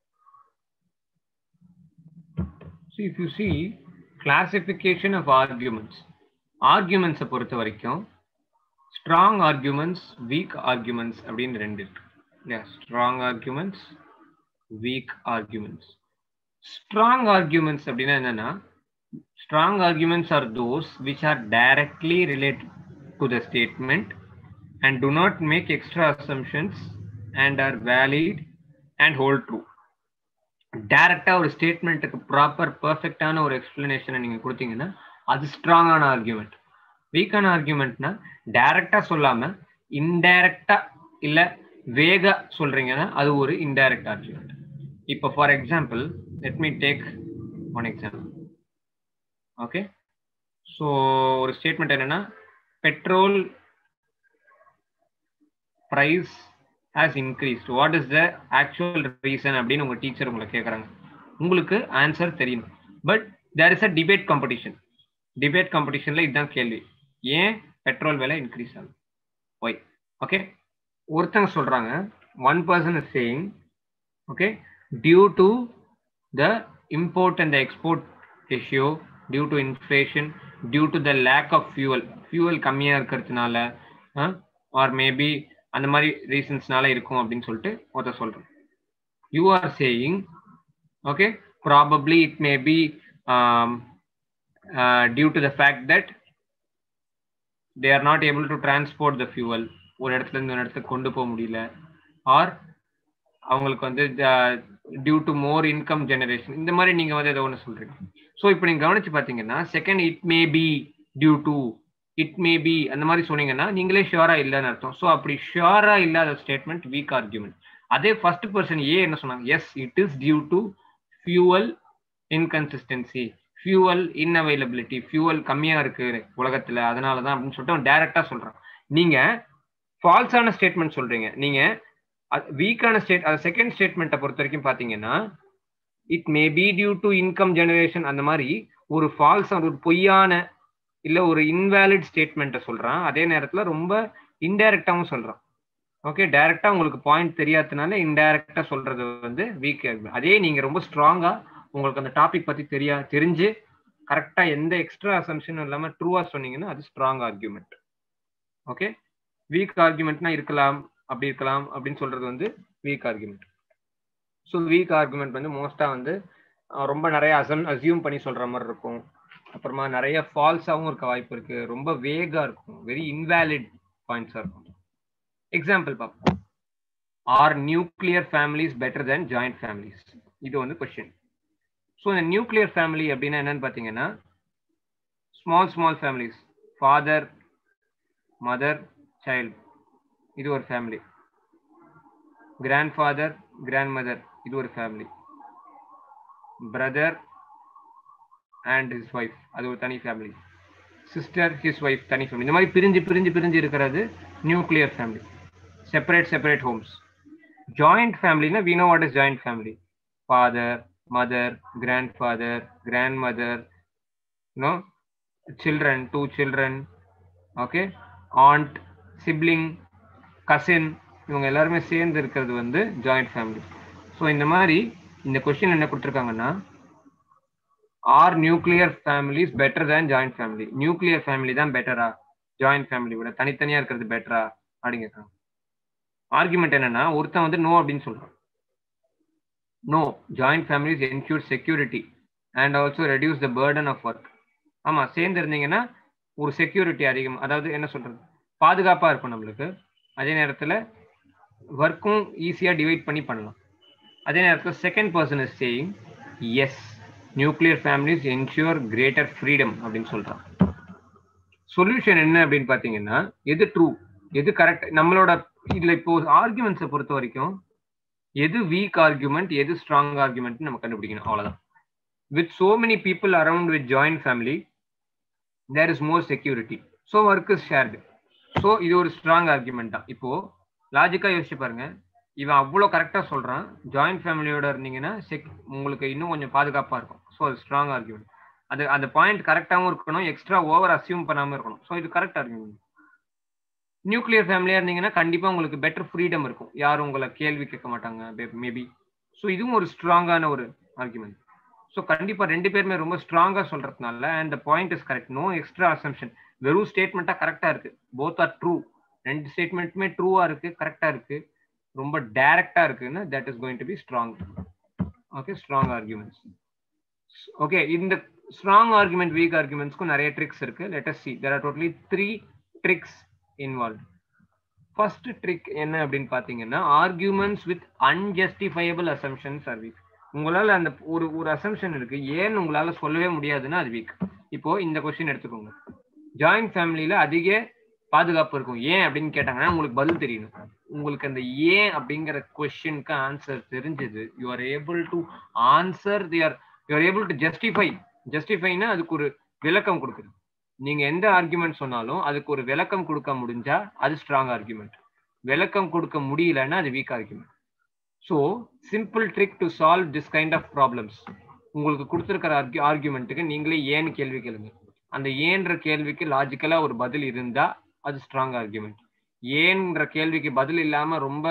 So if you see classification of arguments, arguments பொறுத்த வரைக்கும் ஸ்ட்ராங் ஆர்குமெண்ட்ஸ் வீக் ஆர்குமெண்ட்ஸ் அப்படின்னு ரெண்டு இருக்கு இல்லையா strong arguments weak arguments strong arguments அப்படின்னா என்னன்னா strong arguments are those which are directly related to the statement and do not make extra assumptions and are valid and hold true டைரக்டா ஒரு ஸ்டேட்மெண்ட்டுக்கு proper பர்ஃபெக்டான ஒரு எக்ஸ்பிளனேஷனை நீங்க கொடுத்தீங்கன்னா அது ஸ்ட்ராங்கான ஆர்குமெண்ட் வீக்கான ஆர்குமெண்ட்னா டைரக்டா சொல்லாம இன்டைரக்டா இல்ல வேக சொல்றீங்கன்னா அது ஒரு இன்டைரக்ட் ஆர்குமெண்ட் இப்போ for example let me take one example okay so ஒரு ஸ்டேட்மெண்ட் என்னன்னா petrol price has increased what is the actual reason அப்படின்னு உங்க டீச்சர் உங்களை கேட்குறாங்க உங்களுக்கு ஆன்சர் தெரியணும் but there is a debate competition debate காம்படிஷன்ல இதுதான் கேள்வி ஏன் பெட்ரோல் விலை இன்க்ரீஸ் ஆகுது ஒய் ஓகே ஒருத்தங்க சொல்றாங்க one person is saying okay due to the import and the export ratio due to inflation due to the lack of fuel fuel கம்மியாக இருக்கிறதுனால ஆர் மேபி அந்த மாதிரி ரீசன்ஸ்னால இருக்கும் அப்படின்னு சொல்லிட்டு ஒருத்தர் சொல்றேன் you are saying okay probably it may be due to the fact that they are not able to transport the fuel ஒரு இடத்துல இருந்து ஒரு இடத்துக்கு கொண்டு போக முடியல ஆர் அவங்களுக்கு வந்து due to more income generation இந்த மாதிரி நீங்க வந்து ஏதோ ஒன்று சொல்றீங்க ஸோ இப்போ நீங்க கவனிச்சு பார்த்தீங்கன்னா second it may be due to it may be அந்த மாதிரி சொன்னீங்கன்னா நீங்களே ஷியோரா இல்லைன்னு அர்த்தம் ஸோ அப்படி ஷியோரா இல்லாத ஸ்டேட்மெண்ட் வீக் ஆர்குமெண்ட் அதே ஃபர்ஸ்ட் பர்சன் ஏ என்ன சொன்னாங்க yes it is due to fuel inconsistency fuel inavailability fuel கம்மியா இருக்கு உலகத்துல அதனால தான் அப்படின்னு சொல்லிட்டு அவன் டைரக்டா சொல்றான் நீங்க ஃபால்ஸான ஸ்டேட்மெண்ட் சொல்றீங்க நீங்க வீக்கான ஸ்டேட் அது செகண்ட் ஸ்டேட்மெண்ட்டை பொறுத்த வரைக்கும் பாத்தீங்கன்னா it may be due to income generation அந்த மாதிரி ஒரு ஃபால்ஸ் ஒரு பொய்யான இல்ல ஒரு இன்வேலிட் ஸ்டேட்மெண்ட்டை சொல்றான் அதே நேரத்துல ரொம்ப இன்டைரக்டாவும் சொல்றான் ஓகே டைரக்டா உங்களுக்கு பாயிண்ட் தெரியாததுனால இன்டைரக்டா சொல்றது வந்து வீக் அதே நீங்க ரொம்ப ஸ்ட்ராங்கா உங்களுக்கு அந்த டாபிக் பத்தி தெரியா தெரிஞ்சு கரெக்டா எந்த எக்ஸ்ட்ரா அசம்ஷனும் இல்லாம ட்ரூவா சொன்னீங்கன்னா அது ஸ்ட்ராங் ஆர்குமெண்ட் ஓகே வீக் ஆர்குமெண்ட்னா இருக்கலாம் அப்படி இருக்கலாம் அப்படின்னு சொல்றது வந்து weak argument so weak argument வந்து மோஸ்டா வந்து ரொம்ப நிறைய அசம் அசியூம் பண்ணி சொல்ற மாதிரி இருக்கும் அப்புறமா நிறைய ஃபால்ஸாகவும் இருக்க வாய்ப்பு இருக்கு ரொம்ப வேகா இருக்கும் வெரி இன்வேலிட் பாயிண்ட்ஸா இருக்கும் எக்ஸாம்பிள் பார்ப்போம் are nuclear families better then joint families இது வந்து கொஸ்டின் ஸோ இந்த நியூக்ளியர் ஃபேமிலி அப்படின்னா என்னன்னு பார்த்தீங்கன்னா small small families father mother child இது ஒரு family grandfather grandmother இது ஒரு family brother and his wife அது ஒரு தனி ஃபேமிலி சிஸ்டர் ஹிஸ் ஒய்ஃப் தனி ஃபேமிலி இந்த மாதிரி பிரிஞ்சு பிரிஞ்சு பிரிஞ்சு இருக்கிறது nuclear family separate separate homes joint ஃபேமிலினா we know what is joint family father mother grandfather grandmother no children two children okay aunt sibling cousin இவங்க எல்லாருமே சேர்ந்து இருக்கிறது வந்து ஜாயிண்ட் ஃபேமிலி ஸோ இந்த மாதிரி இந்த கொஸ்டின் என்ன கொடுத்துருக்காங்கன்னா are nuclear families better than joint family nuclear family தான் பெட்டரா ஜாயிண்ட் ஃபேமிலி விட தனித்தனியா இருக்கிறது பெட்டரா அப்படின்னு கேட்குறாங்க ஆர்குமெண்ட் என்னன்னா ஒருத்தன் வந்து நோ அப்படின்னு சொல்றான் no joint families ensure security and also reduce the burden of work ஆமா சேர்ந்து இருந்தீங்கன்னா ஒரு செக்யூரிட்டி அதிகம் அதாவது என்ன சொல்றது பாதுகாப்பா இருக்கும் நம்மளுக்கு அதே நேரத்துல ஒர்க்கும் ஈஸியா டிவைட் பண்ணி பண்ணலாம் அதே நேரத்தில் second person is saying yes nuclear families ensure greater freedom அப்படின்னு சொல்றான் சொல்யூஷன் என்ன அப்படின்னு பாத்தீங்கன்னா எது ட்ரூ எது கரெக்ட் நம்மளோட இதுல இப்போ ஆர்குமெண்ட்ஸை பொறுத்த வரைக்கும் எது வீக் ஆர்குமெண்ட் எது ஸ்ட்ராங் ஆர்குமெண்ட் நம்ம கண்டுபிடிக்கணும் அவ்வளவுதான் with so many people around with joint family there is more security so work is shared so இது ஒரு ஸ்ட்ராங் ஆர்குமெண்ட் தான் இப்போ லாஜிக்கா யோசிச்சு பாருங்க இவன் அவ்வளோ கரெக்டாக சொல்றான் ஜாயிண்ட் ஃபேமிலியோட இருந்தீங்கன்னா செக் உங்களுக்கு இன்னும் கொஞ்சம் பாதுகாப்பாக இருக்கும் ஸோ அது ஸ்ட்ராங் ஆர்குமெண்ட் அது அந்த பாயிண்ட் கரெக்டாகவும் இருக்கணும் எக்ஸ்ட்ரா ஓவர் அசியூம் பண்ணாமல் இருக்கணும் ஸோ இது கரெக்ட் ஆர்குமெண்ட் நியூக்ளியர் ஃபேமிலியாக இருந்தீங்கன்னா கண்டிப்பாக உங்களுக்கு பெட்டர் ஃப்ரீடம் இருக்கும் யாரும் உங்களை கேள்வி கேட்க மாட்டாங்க மேபி ஸோ இதுவும் ஒரு ஸ்ட்ராங்கான ஒரு ஆர்குமெண்ட் ஸோ கண்டிப்பாக ரெண்டு பேருமே ரொம்ப ஸ்ட்ராங்காக சொல்றதுனால and point is correct no extra assumption வெறும் ஸ்டேட்மெண்ட்டாக கரெக்டாக இருக்கு போத் ஆர் ட்ரூ ரெண்டு ஸ்டேட்மெண்ட்டுமே ட்ரூவா இருக்கு கரெக்டாக இருக்கு ரொம்ப டைரக்டா இருக்குன்னா that is going to be strong okay strong arguments okay இந்த ஸ்ட்ராங் ஆர்குமெண்ட் வீக் ஆர்குமெண்ட்ஸ்க்கும் நிறைய ட்ரிக்ஸ் இருக்கு let us see there are totally three tricks involve first trick என்ன அப்படின்னு பாத்தீங்கன்னா arguments with unjustifiable assumptions are weak உங்களால அந்த ஒரு ஒரு அசம்ஷன் இருக்கு ஏன்னு உங்களால சொல்லவே முடியாதுன்னா அது வீக் இப்போ இந்த கொஸ்டின் எடுத்துக்கோங்க ஜாயிண்ட் ஃபேமிலியில அதிக பாதுகாப்பு இருக்கும் ஏன் அப்படின்னு கேட்டாங்கன்னா உங்களுக்கு பதில் தெரியணும் உங்களுக்கு அந்த ஏன் அப்படிங்கிற கொஸ்டினுக்கு ஆன்சர் தெரிஞ்சது you are able to answer there you are able to justify ஜஸ்டிஃபைனா அதுக்கு ஒரு விளக்கம் கொடுக்குது நீங்க எந்த ஆர்குமெண்ட் சொன்னாலும் அதுக்கு ஒரு விளக்கம் கொடுக்க முடிஞ்சா அது ஸ்ட்ராங் ஆர்குமெண்ட் விளக்கம் கொடுக்க முடியலன்னா அது weak argument so simple trick to solve this kind of problems உங்களுக்கு கொடுத்துருக்கிற ஆர்குமெண்ட்டுக்கு நீங்களே ஏன்னு கேள்வி கேளுங்க அந்த ஏன்ற கேள்விக்கு லாஜிக்கலா ஒரு பதில் இருந்தா அது ஸ்ட்ராங் ஆர்குமெண்ட் ஏன்ற கேள்விக்கு பதில் இல்லாம ரொம்ப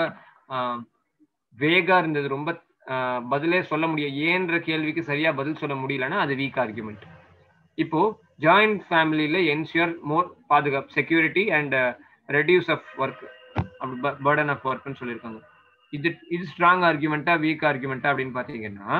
வேகா இருந்தது ரொம்ப பதிலே சொல்ல முடியும் ஏன்ற கேள்விக்கு சரியா பதில் சொல்ல முடியலன்னா அது வீக் ஆர்குமெண்ட் இப்போ ஜாயிண்ட் ஃபேமிலியில என்ஷியர் மோர் பாதுகாப்பு security and reduce of work அப்படி பேர்டன் ஆஃப் ஒர்க்னு சொல்லியிருக்காங்க இது இது ஸ்ட்ராங் ஆர்குமெண்ட்டா வீக் ஆர்குமெண்ட்டா அப்படின்னு பாத்தீங்கன்னா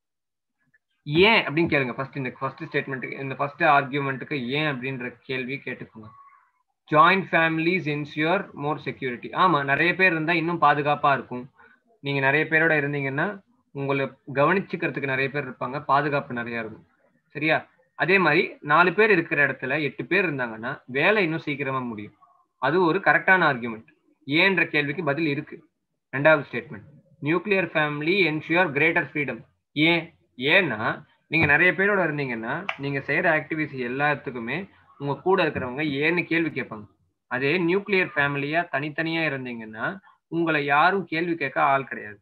ஏன் அப்படின்னு கேளுங்க ஃபர்ஸ்ட் இந்த ஃபர்ஸ்ட் ஸ்டேட்மெண்ட்டுக்கு இந்த ஃபர்ஸ்ட் ஆர்குமெண்ட்டுக்கு ஏன் அப்படின்ற கேள்வி கேட்டுக்கோங்க joint families ensure more security ஆமா நிறைய பேர் இருந்தா இன்னும் பாதுகாப்பா இருக்கும் நீங்க நிறைய பேரோட இருந்தீங்கன்னா உங்களை கவனிச்சுக்கிறதுக்கு நிறைய பேர் இருப்பாங்க பாதுகாப்பு நிறைய இருக்கும் சரியா அதே மாதிரி நாலு பேர் இருக்கிற இடத்துல எட்டு பேர் இருந்தாங்கன்னா வேலை இன்னும் சீக்கிரமா முடியும் அது ஒரு கரெக்டான ஆர்குமெண்ட் ஏன்ற கேள்விக்கு பதில் இருக்கு ரெண்டாவது statement nuclear family ensure greater freedom ஏன் ஏன்னா நீங்க நிறைய பேரோட இருந்தீங்கன்னா நீங்க செய்யற ஆக்டிவிட்டி எல்லாத்துக்குமே உங்க கூட இருக்கிறவங்க ஏன்னு கேள்வி கேட்பாங்க அதே நியூக்ளியர் ஃபேமிலியா தனித்தனியா இருந்தீங்கன்னா உங்களை யாரும் கேள்வி கேட்க ஆள் கிடையாது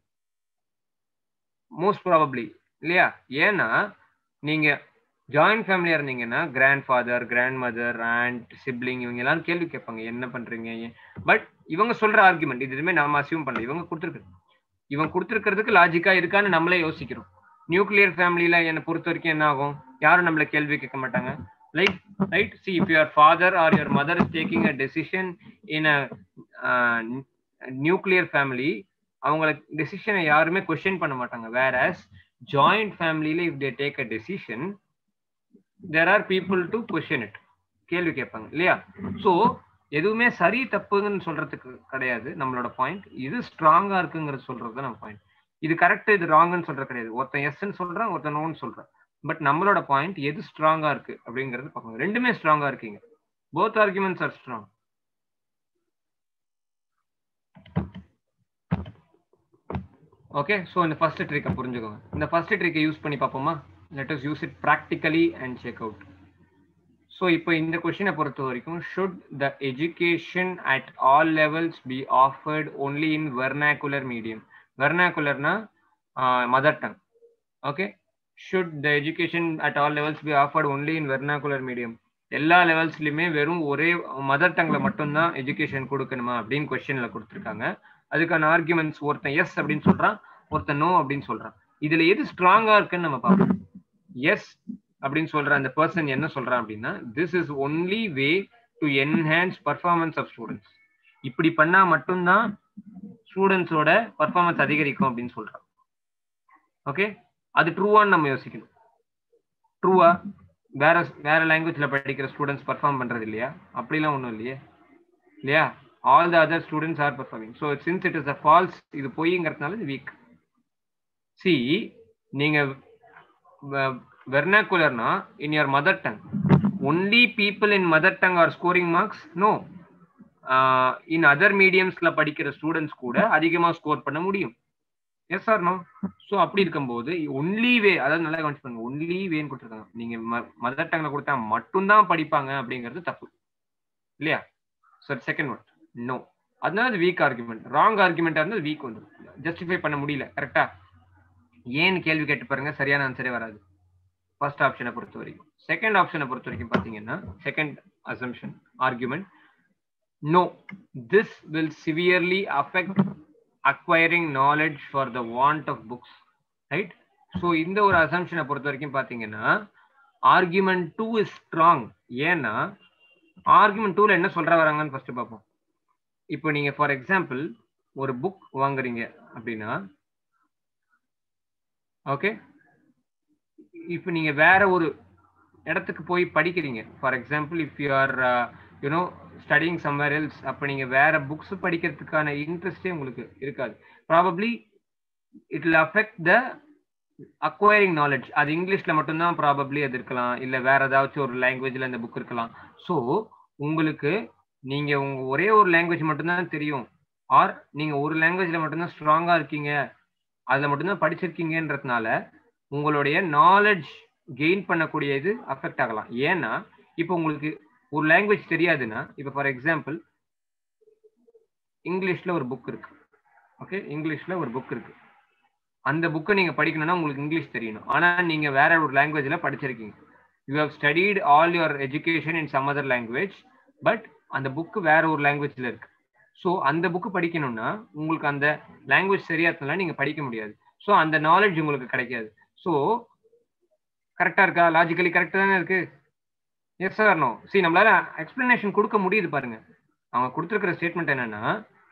மோஸ்ட் ப்ராபப்ளி இல்லையா ஏன்னா நீங்க ஜாயிண்ட் ஃபேமிலியா இருந்தீங்கன்னா grandfather grandmother aunt sibling இவங்க எல்லாரும் கேள்வி கேட்பாங்க என்ன பண்றீங்க பட் இவங்க சொல்ற ஆர்குமெண்ட் இது எதுவுமே நம்ம அசியூம் பண்ணல இவங்க கொடுத்துருக்கு இவங்க கொடுத்துருக்கிறதுக்கு லாஜிக்கா இருக்கான்னு நம்மளே யோசிக்கிறோம் நியூக்ளியர் ஃபேமிலியில என்னை பொறுத்த வரைக்கும் என்ன ஆகும் யாரும் நம்மள கேள்வி கேட்க மாட்டாங்க like right see if your father or your mother is taking a decision in a nuclear family அவங்கள டெசிஷனை யாருமே கொஸ்டின் பண்ண மாட்டாங்க வேற ஜாயிண்ட் ஃபேமிலியில if they take a decision there are people to question it கேள்வி கேட்பாங்க இல்லையா ஸோ எதுவுமே சரி தப்புன்னு சொல்றதுக்கு கிடையாது நம்மளோட பாயிண்ட் இது ஸ்ட்ராங்கா இருக்குங்கிறது சொல்றது நம்ம பாயிண்ட் இது கரெக்ட் இது ராங்னு சொல்றது கிடையாது ஒருத்தன் எஸ்ன்னு சொல்றான் ஒருத்தன் நோன்னு சொல்றான் பட் நம்மளோட பாயிண்ட் எது ஸ்ட்ராங்கா இருக்கு அப்படிங்கறது பார்க்கணும் ரெண்டுமே ஸ்ட்ராங்கா இருக்கீங்க both arguments are strong okay so இந்த ஃபர்ஸ்ட் ட்ரிக்கை புரிஞ்சுக்கோங்க இந்த ஃபர்ஸ்ட் ட்ரிக்கை யூஸ் பண்ணி பார்ப்போமா let us use it practically and check out so இப்போ இந்த கொஷினை பொறுத்த வரைக்கும் should the education at all levels be offered only in vernacular medium வெர்னாகுலர்னா mother tongue okay should the education at all levels be offered only in vernacular medium எல்லா லெவல்ஸ்லையுமே வெறும் ஒரே மதர் டங்ல மட்டும்தான் எஜுகேஷன் கொடுக்கணுமா அப்படின்னு கொஸ்டின்ல கொடுத்துருக்காங்க அதுக்கான ஆர்குமெண்ட்ஸ் ஒருத்தன் எஸ் அப்படின்னு சொல்றான் ஒருத்தன் நோ அப்படின்னு சொல்றான் இதுல எது ஸ்ட்ராங்கா இருக்குன்னு நம்ம பார்ப்போம் எஸ் அப்படின்னு சொல்ற அந்த பர்சன் என்ன சொல்றான் அப்படின்னா this is only way to enhance performance of students இப்படி பண்ணா மட்டும்தான் ஸ்டூடெண்ட்ஸோட பர்ஃபார்மன்ஸ் அதிகரிக்கும் அப்படின்னு சொல்றான் ஓகே அது ட்ரூவான்னு நம்ம யோசிக்கணும் ட்ரூவா வேற வேற லாங்குவேஜ்ல படிக்கிற ஸ்டூடெண்ட்ஸ் பர்ஃபார்ம் பண்றது இல்லையா அப்படிலாம் ஒன்றும் இல்லையே இல்லையா all the other students are performing so since it is a false இது பொய்ங்கிறதுனால இது வீக் சி நீங்க வெர்னாகுலர்னா in your mother tongue only people in mother tongue are scoring marks no in other மீடியம்ஸ்ல படிக்கிற ஸ்டூடெண்ட்ஸ் கூட அதிகமாக ஸ்கோர் பண்ண முடியும் எஸ் ஆர் நோ ஸோ அப்படி இருக்கும்போது ஒன்லி வே அதாவது நல்லா கவனிச்சு பண்ணுங்க ஒன்லி வேன்னு கொடுத்துருக்காங்க நீங்க மதர் டங்ல கொடுத்தா மட்டும்தான் படிப்பாங்க அப்படிங்கிறது தப்பு இல்லையா சார் செகண்ட் ஒன் நோ அதனால அது வீக் ஆர்குமெண்ட் ராங் ஆர்குமெண்டா இருந்தால் வீக் வந்து ஜஸ்டிஃபை பண்ண முடியல கரெக்டா ஏன்னு கேள்வி கேட்டு பாருங்க சரியான ஆன்சரே வராது ஃபர்ஸ்ட் ஆப்ஷனை பொறுத்த வரைக்கும் செகண்ட் ஆப்ஷனை பொறுத்த வரைக்கும் பார்த்தீங்கன்னா second assumption argument no this will severely affect acquiring knowledge for the want of books right so இந்த ஒரு அசம்ஷனை பொறுத்த வரைக்கும் பார்த்தீங்கன்னா ஆர்குமெண்ட் டூ இஸ் ஸ்ட்ராங் ஏன்னா ஆர்குமெண்ட் டூல என்ன சொல்ற வராங்கன்னு ஃபர்ஸ்ட் பார்ப்போம் இப்போ நீங்க ஃபார் எக்ஸாம்பிள் ஒரு புக் வாங்குறீங்க அப்படின்னா ஓகே இப்போ நீங்க வேற ஒரு இடத்துக்கு போய் படிக்கிறீங்க for example if you are you know studying somewhere else அப்போ நீங்க வேற புக்ஸ் படிக்கிறதுக்கான இன்ட்ரெஸ்டே உங்களுக்கு இருக்காது probably it will affect the acquiring knowledge அது இங்கிலீஷ்ல மட்டும்தான் ப்ராபப்ளி அது இருக்கலாம் இல்ல வேற ஏதாச்சும் ஒரு லாங்குவேஜ்ல அந்த புக் இருக்கலாம் ஸோ உங்களுக்கு நீங்க உங்க ஒரே ஒரு லாங்குவேஜ் மட்டும்தான் தெரியும் ஆர் நீங்க ஒரு லாங்குவேஜ்ல மட்டும்தான் ஸ்ட்ராங்கா இருக்கீங்க அதுல மட்டும்தான் படிச்சிருக்கீங்கன்றதுனால உங்களுடைய நாலேஜ் கெயின் பண்ணக்கூடிய இது அஃபெக்ட் ஆகலாம் ஏன்னா இப்போ உங்களுக்கு ஒரு லாங்குவேஜ் தெரியாதுன்னா இப்போ ஃபார் எக்ஸாம்பிள் இங்கிலீஷ்ல ஒரு புக் இருக்கு ஓகே இங்கிலீஷ்ல ஒரு புக் இருக்கு அந்த புக்கை நீங்க படிக்கணும்னா உங்களுக்கு இங்கிலீஷ் தெரியணும் ஆனா நீங்க வேற ஒரு லாங்குவேஜ்ல படிச்சிருக்கீங்க you have studied all your education in some other language but அந்த புக்கு வேற ஒரு லாங்குவேஜ்ல இருக்கு ஸோ அந்த புக்கு படிக்கணும்னா உங்களுக்கு அந்த லாங்குவேஜ் சரியாத்தனால நீங்க படிக்க முடியாது ஸோ அந்த நாலேஜ் உங்களுக்கு கிடைக்காது ஸோ கரெக்டா இருக்கா லாஜிக்கலி கரெக்டா தானே இருக்கு எஸ் சார் நோ சி நம்மளால எக்ஸ்பிளனேஷன் கொடுக்க முடியுது பாருங்க அவங்க கொடுத்துருக்கிற ஸ்டேட்மெண்ட் என்னன்னா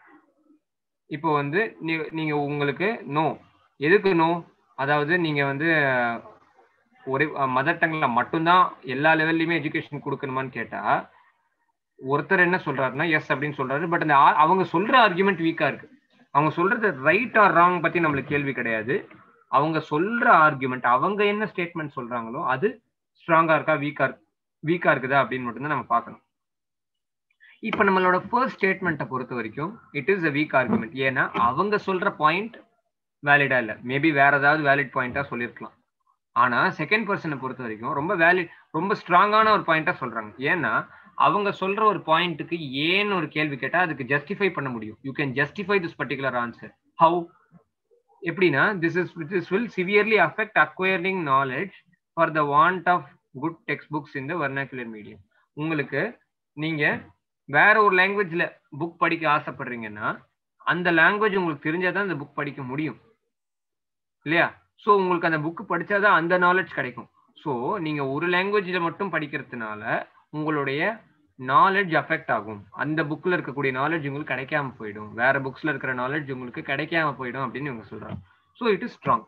இப்போ வந்து நீங்க உங்களுக்கு நோ எதுக்கு நோ அதாவது நீங்க வந்து ஒரே மதர் டங்ல மட்டும்தான் எல்லா லெவல்லையுமே எஜுகேஷன் கொடுக்கணுமான்னு கேட்டா ஒருத்தர் என்ன சொல்றாருன்னா எஸ் அப்படின்னு சொல்றாரு பட் அந்த அவங்க சொல்ற ஆர்குமெண்ட் வீக்கா இருக்கு அவங்க சொல்றது ரைட் ஆர் ராங் பத்தி நம்மளுக்கு கேள்வி கிடையாது அவங்க சொல்ற ஆர்குமெண்ட் அவங்க என்ன ஸ்டேட்மெண்ட் சொல்றாங்களோ அது ஸ்ட்ராங்கா இருக்கா வீக்கா வீக்கா இருக்குதா அப்படின்னு மட்டும்தான் நம்ம பார்க்கணும் இப்ப நம்மளோட ஃபர்ஸ்ட் ஸ்டேட்மெண்ட்டை பொறுத்த வரைக்கும் it is a weak argument ஏன்னா அவங்க சொல்ற பாயிண்ட் வேலிடா இல்ல மேபி வேற ஏதாவது வேலிட் பாயிண்டா சொல்லியிருக்கலாம் ஆனா செகண்ட் பர்சனை பொறுத்த வரைக்கும் ரொம்ப வேலிட் ரொம்ப ஸ்ட்ராங்கான ஒரு பாயிண்டா சொல்றாங்க ஏன்னா அவங்க சொல்ற ஒரு பாயிண்ட்டுக்கு ஏன்னு ஒரு கேள்வி கேட்டா அதுக்கு ஜஸ்டிஃபை பண்ண முடியும் you can justify this particular answer how எப்படின்னா this is this will severely affect acquiring knowledge for the want of good text books in the vernacular medium உங்களுக்கு நீங்க வேற ஒரு லாங்குவேஜ்ல புக் படிக்க ஆசைப்படுறீங்கன்னா அந்த லாங்குவேஜ் உங்களுக்கு தெரிஞ்சாதான் அந்த புக் படிக்க முடியும் இல்லையா ஸோ உங்களுக்கு அந்த புக் படிச்சாதான் அந்த நாலேஜ் கிடைக்கும் ஸோ நீங்க ஒரு லாங்குவேஜ்ல மட்டும் படிக்கிறதுனால உங்களுடைய நாலேஜ் அஃபெக்ட் ஆகும் அந்த புக்ல இருக்கக்கூடிய நாலேஜ் உங்களுக்கு கிடைக்காம போயிடும் வேற புக்ஸ்ல இருக்கிற நாலேஜ் உங்களுக்கு கிடைக்காம போயிடும் அப்படின்னு இவங்க சொல்றாங்க so it is strong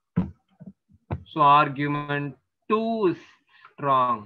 so argument two is strong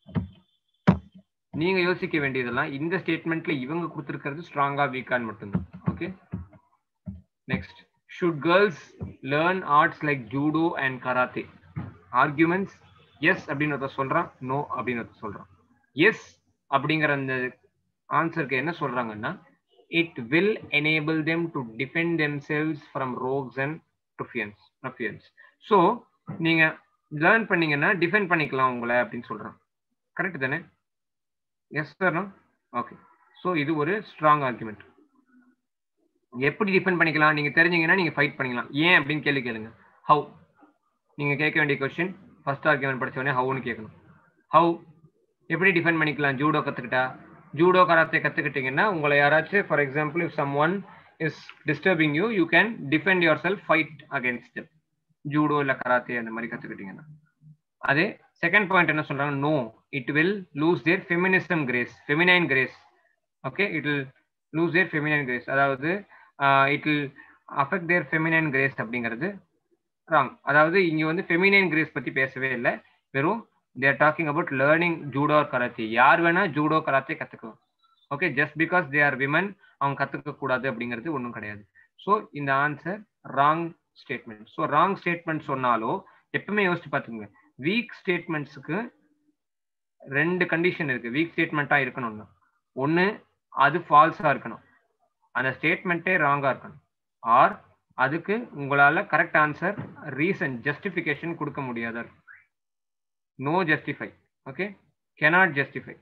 நீங்க யோசிக்க வேண்டியதெல்லாம் இந்த ஸ்டேட்மெண்ட்ல இவங்க கொடுத்துருக்கிறது ஸ்ட்ராங்கா வீக்கான்னு மட்டும்தான் okay next should girls learn arts like judo and karate arguments yes அப்படின்னு ஒருத்தர் சொல்றான் நோ அப்படின்னு ஒருத்தர் சொல்றான் எஸ் அப்படிங்கிற அந்த ஆன்சருக்கு என்ன சொல்றாங்கன்னா it will enable them to defend themselves from rogues and ruffians ruffians so நீங்க லேர்ன் பண்ணீங்கன்னா டிஃபைன் பண்ணிக்கலாம் உங்களை அப்படின்னு சொல்றான் கரெக்ட் தானே எஸ் சார் ஓகே ஸோ இது ஒரு ஸ்ட்ராங் ஆர்குமெண்ட் எப்படி டிஃபைன் பண்ணிக்கலாம் நீங்க தெரிஞ்சீங்கன்னா நீங்க ஃபைட் பண்ணிக்கலாம் ஏன் அப்படின்னு கேள்வி கேளுங்க ஹவு நீங்க கேட்க வேண்டிய கொஸ்டின் ஃபர்ஸ்ட் ஆர்குமெண்ட் படிச்ச உடனே ஹவுன்னு கேட்கணும் ஹவு எப்படி டிஃபைன் பண்ணிக்கலாம் ஜூடோ கத்துக்கிட்டா ஜூடோ கராத்தே கத்துக்கிட்டீங்கன்னா உங்களை யாராச்சும் for example if someone is disturbing you you can defend yourself fight against judo இல்லை கராத்தே அந்த மாதிரி கத்துக்கிட்டீங்கன்னா அதே செகண்ட் பாயிண்ட் என்ன சொல்றாங்க no it will lose their feminism grace feminine grace okay it will lose their feminine grace அதாவது it will affect their feminine grace அப்படிங்கிறது wrong அதாவது இங்க வந்து ஃபெமினைன் கிரேஸ் பத்தி பேசவே இல்லை வெறும் they're talking about learning judo karate யார் வேணா ஜூடோ கராத்தே கத்துக்கலாம் okay just because they are women அவங்க கத்துக்க கூடாது அப்படிங்கிறது ஒன்றும் கிடையாது ஸோ இந்த answer wrong statement so wrong statement சொன்னாலோ எப்பவுமே யோசிச்சு பார்த்துங்க வீக் ஸ்டேட்மெண்ட்ஸுக்கு ரெண்டு கண்டிஷன் இருக்கு வீக் ஸ்டேட்மெண்ட்டா இருக்கணும்னு ஒன்று அது ஃபால்ஸா இருக்கணும் அந்த ஸ்டேட்மெண்ட்டே ராங்கா இருக்கணும் ஆர் அதுக்கு உங்களால கரெக்ட் ஆன்சர் ரீசன் ஜஸ்டிஃபிகேஷன் கொடுக்க முடியாத no justify okay cannot justify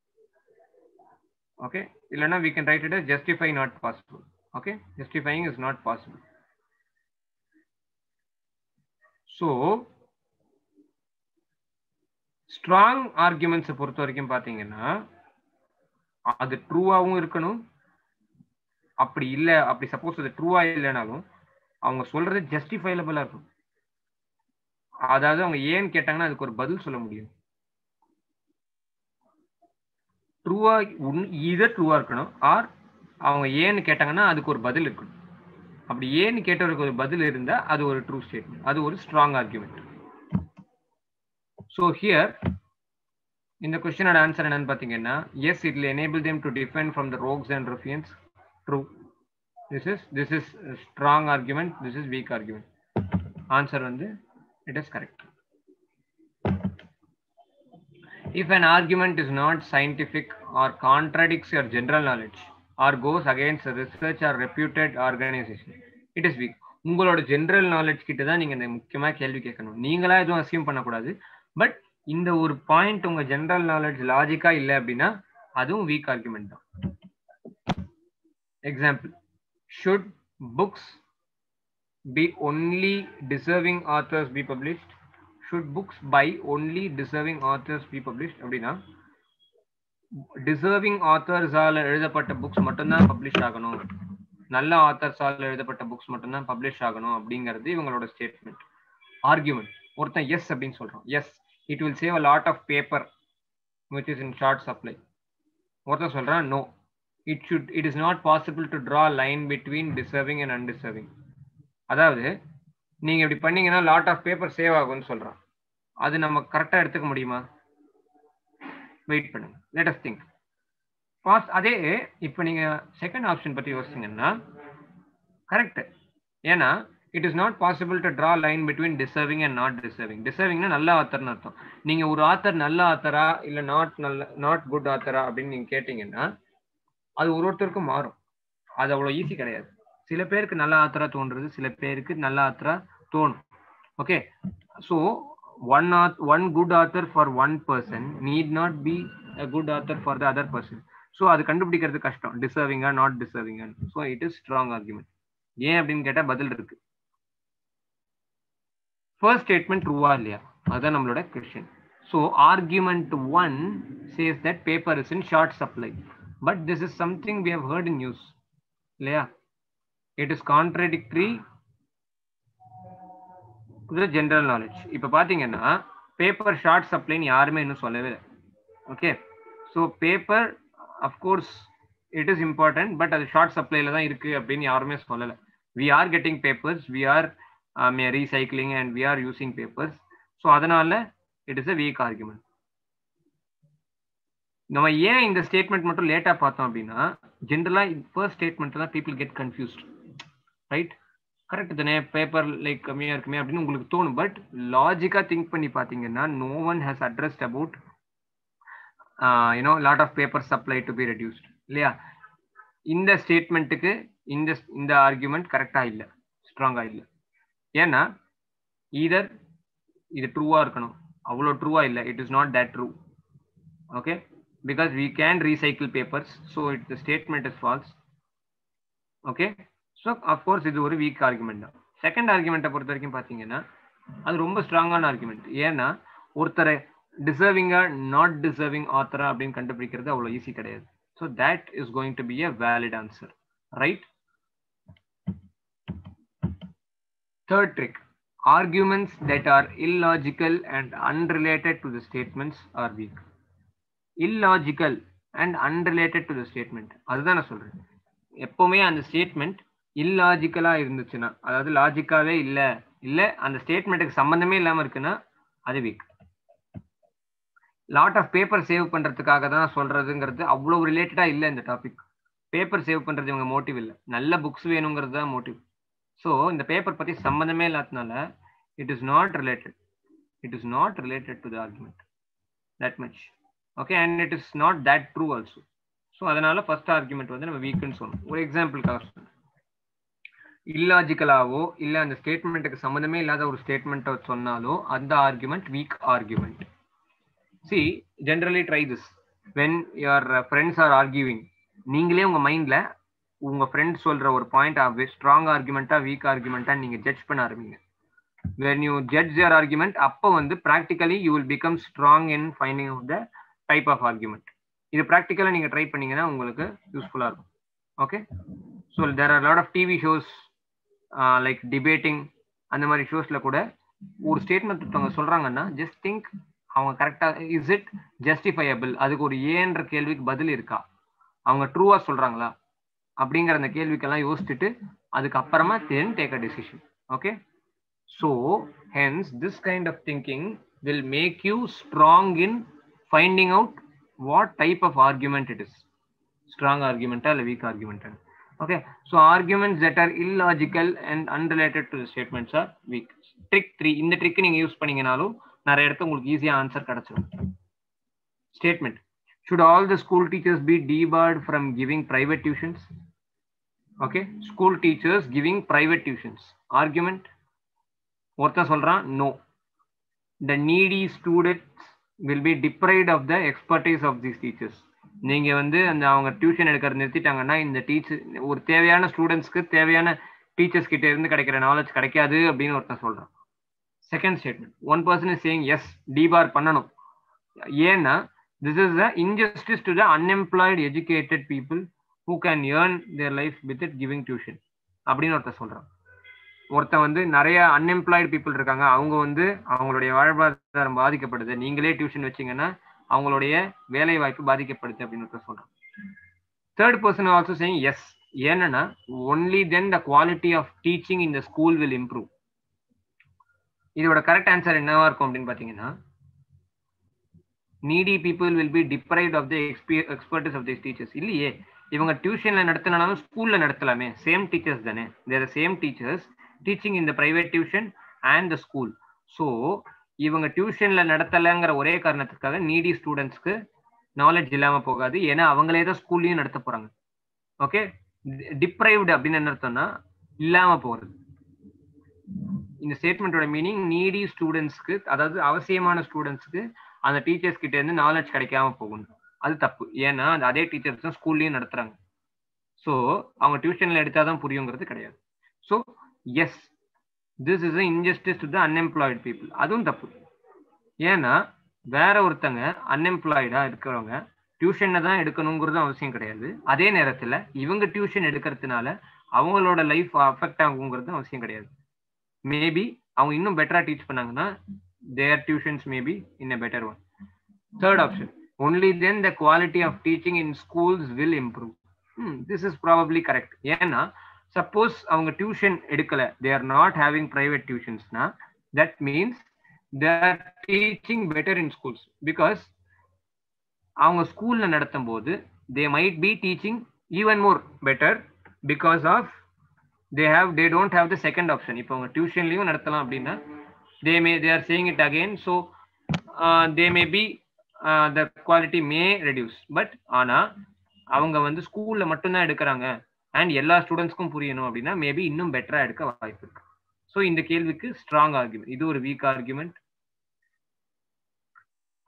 okay இல்லைன்னா we can write it justify not possible okay justifying is not possible so strong ஆர்குமெண்ட்ஸை பொறுத்த வரைக்கும் பார்த்தீங்கன்னா அது ட்ரூவாகவும் இருக்கணும் அப்படி இல்லை அப்படி சப்போஸ் அது ட்ரூவா இல்லைனாலும் அவங்க சொல்றது ஜஸ்டிஃபைலபிளா இருக்கும் அதாவது அவங்க ஏன்னு கேட்டாங்கன்னா அதுக்கு ஒரு பதில் சொல்ல முடியும் ட்ரூவா இதை ட்ரூவா இருக்கணும் ஆர் அவங்க ஏன்னு கேட்டாங்கன்னா அதுக்கு ஒரு பதில் இருக்கணும் அப்படி ஏன்னு கேட்டவருக்கு ஒரு பதில் இருந்தா அது ஒரு ட்ரூ ஸ்டேட்மெண்ட் அது ஒரு ஸ்ட்ராங் ஆர்குமெண்ட் ஸோ ஹியர் இந்த கொஸ்டினோட ஆன்சர் என்னன்னு பார்த்தீங்கன்னா yes it enable them to defend from the rogues and ruffians true this is this is strong argument this is weak argument answer வந்து it is correct. If an argument is not scientific or contradicts your general knowledge or goes against a research or reputed organization, it is weak. உங்களோட general knowledge கிட்ட தான் நீங்க இந்த முக்கியமா கேள்வி கேட்கணும் நீங்களா எதுவும் அசியூம் பண்ணக்கூடாது பட் இந்த ஒரு பாயிண்ட் உங்க ஜென்ரல் நாலேஜ் லாஜிக்கா இல்லை அப்படின்னா அதுவும் வீக் ஆர்குமெண்ட் தான் example should books be only deserving authors be published should books by only deserving authors be published அப்படின்னா டிசர்விங் ஆத்தர்ஸால் எழுதப்பட்ட புக்ஸ் மட்டும்தான் பப்ளிஷ் ஆகணும் நல்ல ஆத்தர்ஸால் எழுதப்பட்ட புக்ஸ் மட்டும்தான் பப்ளிஷ் ஆகணும் அப்படிங்கிறது இவங்களோட ஸ்டேட்மெண்ட் ஆர்கியூமெண்ட் ஒருத்தன் எஸ் அப்படின்னு சொல்றான் yes it will save a lot of paper which is in short supply ஒருத்தன் சொல்றான் no it should it is not possible to draw line between deserving and undeserving அதாவது நீங்க இப்படி பண்ணீங்கன்னா லாட் ஆஃப் பேப்பர் சேவ் ஆகும்னு சொல்றான் அது நம்ம கரெக்டா எடுத்துக்க முடியுமா வெயிட் பண்ணுங்க லெட் அஸ் திங்க் ஃபாஸ்ட் அதே இப்போ நீங்க செகண்ட் ஆப்ஷன் பத்தி யோசிச்சீங்கன்னா கரெக்ட் ஏன்னா it is not possible to draw line between deserving and not deserving டிசர்விங்னா நல்ல ஆத்தர்னு அர்த்தம் நீங்க ஒரு ஆத்தர் நல்ல ஆத்தரா இல்ல நாட் நல்ல நாட் குட் ஆத்தரா அப்படின்னு நீங்க கேட்டீங்கன்னா அது ஒரு ஒருத்தருக்கும் மாறும் அது அவ்வளோ ஈஸி கிடையாது சில பேருக்கு நல்ல ஆத்தரா தோன்றது சில பேருக்கு நல்ல ஆத்தரா தோணும் okay so one author one good author for one person need not be a good author for the other person so அது கண்டுபிடிக்கிறது கஷ்டம் டிசர்விங்கா நாட் டிசர்விங்கா so it is strong argument ஏன் அப்படின்னு கேட்டால் பதில் இருக்கு ஃபர்ஸ்ட் ஸ்டேட்மெண்ட் ட்ரூவா இல்லையா அதுதான் நம்மளோட question so argument one says that paper is in short supply but this is something we have heard in news இல்லையா it is contradictory to general knowledge இப்போ பார்த்தீங்கன்னா பேப்பர் ஷார்ட் சப்ளைன்னு யாருமே இன்னும் சொல்லவே இல்லை okay so paper of course it is important but அது short சப்ளைல தான் இருக்கு அப்படின்னு யாருமே சொல்லலை we are getting papers we are recycling and we are using papers so அதனால it is a weak argument நம்ம ஏன் இந்த ஸ்டேட்மெண்ட் மட்டும் லேட்டா பார்த்தோம் அப்படின்னா ஜென்ரலா ஃபர்ஸ்ட் ஸ்டேட்மெண்ட் தான் people get confused right correct தானே பேப்பர் லைக் கம்மியா இருக்குமே அப்படின்னு உங்களுக்கு தோணும் பட் லாஜிக்கா திங்க் பண்ணி பாத்தீங்கன்னா no one has addressed about you know lot of paper supply to be reduced இல்லையா இந்த ஸ்டேட்மெண்ட்டுக்கு இந்த இந்த ஆர்குமெண்ட் கரெக்டா இல்லை ஸ்ட்ராங்கா இல்லை ஏன்னா ஈதர் இது ட்ரூவா இருக்கணும் அவ்வளோ ட்ரூவா இல்லை it is not that true okay because we can recycle papers so it the statement is false okay so of course இது ஒரு வீக் ஆர்குமெண்ட் தான் செகண்ட் ஆர்குமெண்ட்டை பொறுத்த வரைக்கும் பார்த்தீங்கன்னா அது ரொம்ப ஸ்ட்ராங்கான ஆர்குமெண்ட் ஏன்னா ஒருத்தரை டிசர்விங்கா நாட் டிசர்விங் ஆத்தரா அப்படின்னு கண்டுபிடிக்கிறது அவ்வளோ ஈஸி கிடையாது so that is going to be a valid answer right third trick arguments that are illogical and unrelated to the statements are weak illogical and unrelated to the statement அதுதான் நான் சொல்றேன் எப்பவுமே அந்த statement இல்லாஜிக்கலா இருந்துச்சுன்னா அதாவது லாஜிக்காவே இல்ல இல்ல அந்த ஸ்டேட்மெண்ட்டுக்கு சம்பந்தமே இல்லாம இருக்குன்னா அது weak lot of paper save பண்றதுக்காக தான் சொல்றதுங்கிறது அவ்வளவு ரிலேட்டடா இல்ல இந்த டாபிக் பேப்பர் சேவ் பண்றது இவங்க மோட்டிவ் இல்ல நல்ல புக்ஸ் வேணுங்கிறது தான் மோட்டிவ் ஸோ இந்த பேப்பர் பத்தி சம்மந்தமே இல்லாதனால it is not related it is not related to the argument that much okay and it is not that true also so அதனால ஃபர்ஸ்ட் ஆர்குமெண்ட் வந்து நம்ம வீக்குன்னு சொல்லணும் ஒரு எக்ஸாம்பிளுக்காக சொல்லணும் இல்லாஜிக்கலாவோ இல்லை அந்த ஸ்டேட்மெண்ட்டுக்கு சம்மந்தமே இல்லாத ஒரு ஸ்டேட்மெண்ட்டை சொன்னாலோ அந்த argument weak argument see generally try this when your friends are arguing நீங்களே உங்க மைண்ட்ல உங்க ஃப்ரெண்ட் சொல்ற ஒரு பாயிண்ட் ஸ்ட்ராங் ஆர்குமெண்டா வீக் ஆர்குமெண்டா நீங்க ஜட்ஜ் பண்ண ஆரம்பிங்க when you judge your argument அப்போ வந்து practically you will become strong in finding of the type of argument இது ப்ராக்டிக்கலாக நீங்கள் ட்ரை பண்ணீங்கன்னா உங்களுக்கு யூஸ்ஃபுல்லாக இருக்கும் okay so there are lot of TV shows like debating அந்த மாதிரி ஷோஸில் கூட ஒரு ஸ்டேட்மெண்ட் ஒருத்தவங்க சொல்கிறாங்கன்னா ஜஸ்ட் திங்க் அவங்க கரெக்டாக இஸ் இட் ஜஸ்டிஃபையபிள் அதுக்கு ஒரு ஏன்ற கேள்விக்கு பதில் இருக்கா அவங்க ட்ரூவாக சொல்கிறாங்களா அப்படிங்கிற அந்த கேள்விக்கெல்லாம் யோசிச்சுட்டு அதுக்கப்புறமா then take a decision okay so hence this kind of thinking will make you strong in finding out what type of argument it is strong ஆர்குமெண்ட்டா இல்லை வீக் ஆர்குமெண்ட்டா okay so arguments that are illogical and unrelated to statements are weak trick three இந்த trick நீங்கள் use பண்ணீங்கனாலும் நிறைய இடத்துல உங்களுக்கு ஈஸியாக ஆன்சர் கிடைச்சிடும் statement should all the school teachers be debarred from giving private tuitions okay school teachers giving private tuitions argument ஒருத்தன் சொல்றான் no the needy students will be deprived of the expertise of these teachers நீங்க வந்து அந்த அவங்க tuition எடுக்கிறது நிறுத்திட்டாங்கன்னா இந்த teacher ஒரு தேவையான ஸ்டூடெண்ட்ஸ்க்கு தேவையான டீச்சர்ஸ் கிட்ட இருந்து கிடைக்கிற நாலேஜ் கிடைக்காது அப்படின்னு ஒருத்தன் சொல்றான் second statement one person is saying yes debar பண்ணணும் ஏன்னா this is the injustice to the unemployed educated people who can earn their life with it giving tuition அப்படின்னு ஒருத்தர் சொல்றான் ஒருத்தன் வந்து நிறைய அன்எம்ப்ளாய்டு பீப்புள் இருக்காங்க அவங்க வந்து அவங்களுடைய வாழ்வாதாரம் பாதிக்கப்படுது நீங்களே டியூஷன் வச்சீங்கன்னா அவங்களுடைய வேலை வாய்ப்பு பாதிக்கப்படுது அப்படின்னு ஒருத்தர் சொல்றான் third person also saying yes ஏன்னா only then the quality of teaching in the school will improve இதோட கரெக்ட் ஆன்சர் என்னவா இருக்கும் அப்படின்னு பாத்தீங்கன்னா needy people will be deprived of the expertise of this teachers இல்லையே இவங்க டியூஷன்ல நடத்தினாலும் ஸ்கூல்ல நடத்தலாமே சேம் டீச்சர்ஸ் தானே they're same teachers teaching in the private tuition and the school so இவங்க டியூஷன்ல நடத்தலைங்கிற ஒரே காரணத்துக்காக நீடி ஸ்டூடெண்ட்ஸ்க்கு நாலேஜ் இல்லாம போகாது ஏன்னா அவங்களே தான் ஸ்கூல்லையும் நடத்த போறாங்க ஓகே டிப்ரைவ்டு அப்படின்னு என்ன அர்த்தம்னா இல்லாம போறது இந்த ஸ்டேட்மெண்ட்டோட மீனிங் நீடி ஸ்டூடெண்ட்ஸ்க்கு அதாவது அவசியமான ஸ்டூடெண்ட்ஸ்க்கு அந்த டீச்சர்ஸ் கிட்ட இருந்து நாலேஜ் கிடைக்காம போகணும் அது தப்பு ஏன்னா அந்த அதே டீச்சர்ஸ் தான் ஸ்கூல்லயும் நடத்துறாங்க ஸோ அவங்க டியூஷன்ல எடுத்தாதான் புரியுங்கிறது கிடையாது so yes this is injustice to the unemployed people அதுவும் தப்பு ஏன்னா வேற ஒருத்தங்க அன்எம்ப்ளாய்டா இருக்கிறவங்க டியூஷனை தான் எடுக்கணுங்கிறது அவசியம் கிடையாது அதே நேரத்தில் இவங்க டியூஷன் எடுக்கிறதுனால அவங்களோட லைஃப் அஃபெக்ட் ஆகுங்கிறது அவசியம் கிடையாது மேபி அவங்க இன்னும் பெட்டரா டீச் பண்ணாங்கன்னா their tuitions maybe in a better one third option only then the quality of teaching in schools will improve this is probably correct ஏன்னா சப்போஸ் அவங்க டியூஷன் எடுக்கல they are not having private டியூஷன்ஸ்னா that means they are teaching better in schools because அவங்க ஸ்கூல்ல நடத்தும் போது they might be teaching even more better because of they have they don't have the second option இப்போ அவங்க டியூஷன்லையும் நடத்தலாம் அப்படின்னா they may they are saying it again so they may be the quality may reduce but ஆனால் அவங்க வந்து ஸ்கூல்ல மட்டும்தான் எடுக்கிறாங்க அண்ட் எல்லா ஸ்டூடெண்ட்ஸ்க்கும் புரியணும் அப்படின்னா மேபி இன்னும் பெட்டரா எடுக்க வாய்ப்பு இருக்கு ஸோ இந்த கேள்விக்கு ஸ்ட்ராங் ஆர்குமெண்ட் இது ஒரு வீக் ஆர்குமெண்ட்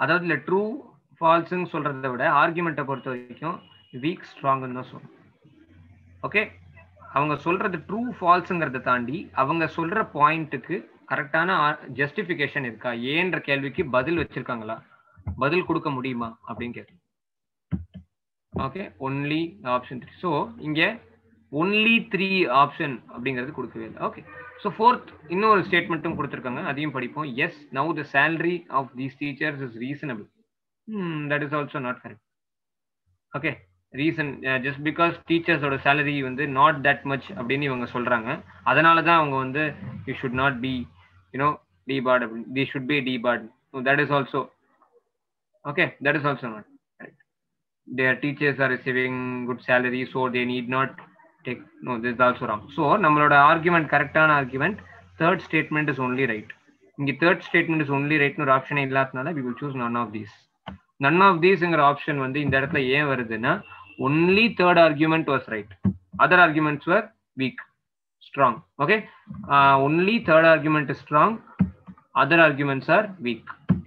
அதாவது இல்லை ட்ரூ ஃபால்ஸுன்னு சொல்றதை விட ஆர்குமெண்ட்டை பொறுத்த வரைக்கும் வீக் ஸ்ட்ராங்குன்னு தான் சொல்லணும் ஓகே அவங்க சொல்றது ட்ரூ ஃபால்ஸுங்கிறத தாண்டி அவங்க சொல்ற பாயிண்ட்டுக்கு கரெக்டான ஜஸ்டிஃபிகேஷன் இருக்கா ஏன்ற கேள்விக்கு பதில் வச்சிருக்காங்களா பதில் கொடுக்க முடியுமா அப்படின்னு கேட்கு okay only option three so இங்க ஒன்லி த்ரீ ஆப்ஷன் அப்படிங்கிறது கொடுக்கவே இல்லை ஓகே ஸோ ஃபோர்த் இன்னொரு ஸ்டேட்மெண்ட்டும் கொடுத்துருக்காங்க அதையும் படிப்போம் yes now the salary of these teachers is reasonable that is also not correct okay reason just because டீச்சர்ஸோட சேலரி வந்து நாட் தட் மச் அப்படின்னு இவங்க சொல்றாங்க அதனால தான் அவங்க வந்து you should not be you know debarred அப்படின்னு the should be debarred that is also okay that is also not their teachers are receiving good salary so they need not take no this is also wrong so நம்மளோட argument கரெக்டான argument third statement is only right இங்க third statement is only ரைட்னு ஒரு ஆப்ஷனே இல்லாதனால we will choose none of these none of தீஸ்ங்கிற option வந்து இந்த இடத்துல ஏன் வருதுன்னா only third argument was right other arguments were weak strong okay only third argument is strong other arguments are weak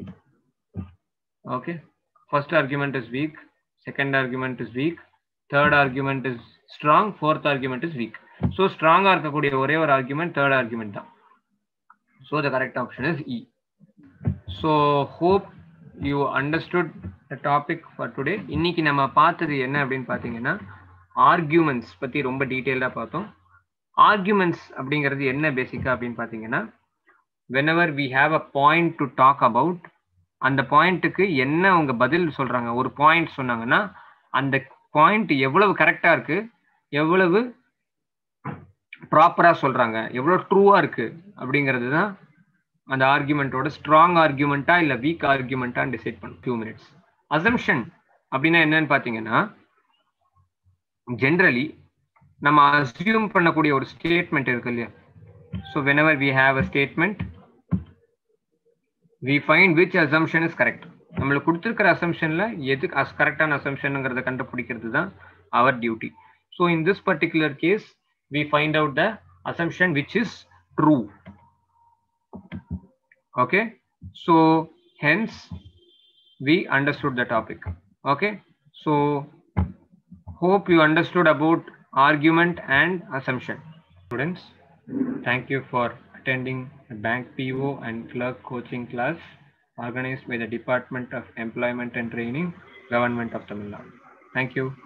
okay first argument is weak second argument is weak third argument is strong fourth argument is weak so ஸ்ட்ராங்காக இருக்கக்கூடிய ஒரே ஒரு argument third argument தான் so the correct option is E so hope you understood the topic for today இன்னைக்கு நம்ம பார்த்தது என்ன அப்படின்னு பார்த்தீங்கன்னா ஆர்கியூமெண்ட்ஸ் பற்றி ரொம்ப டீட்டெயில்டாக பார்த்தோம் ஆர்கியூமெண்ட்ஸ் அப்படிங்கிறது என்ன பேசிக்கா அப்படின்னு பார்த்தீங்கன்னா whenever we have a point to talk about அந்த பாயிண்ட்டுக்கு என்ன அவங்க பதில் சொல்றாங்க ஒரு பாயிண்ட் சொன்னாங்கன்னா அந்த பாயிண்ட் எவ்வளவு கரெக்டா இருக்கு எவ்வளவு ப்ராப்பரா சொல்றாங்க எவ்வளவு ட்ரூவா இருக்கு அப்படிங்கிறது தான் அந்த ஆர்குமெண்ட்டோட ஸ்ட்ராங் ஆர்குமெண்ட்டா இல்ல வீக் ஆர்குமெண்ட்டா டிசைட் பண்ணும் ஃபியூ மினிட்ஸ் அசம்ஷன் அப்படின்னா என்னன்னு பாத்தீங்கன்னா ஜென்ரலி நம்ம அசியூம் பண்ணக்கூடிய ஒரு ஸ்டேட்மெண்ட் இருக்கு இல்லையா so when we have a statement we find which assumption is correct நம்மளுக்கு கொடுத்துருக்கிற அசம்ஷன்ல எது கரெக்டான அசம்ஷனுங்கிறத கண்டுபிடிக்கிறது தான் அவர் duty so in this particular case we find out the assumption which is true okay so hence we understood the topic okay so hope you understood about argument and assumption students thank you for attending the bank PO and clerk coaching class organized by the Department of Employment and Training, Government of Tamil Nadu. Thank you.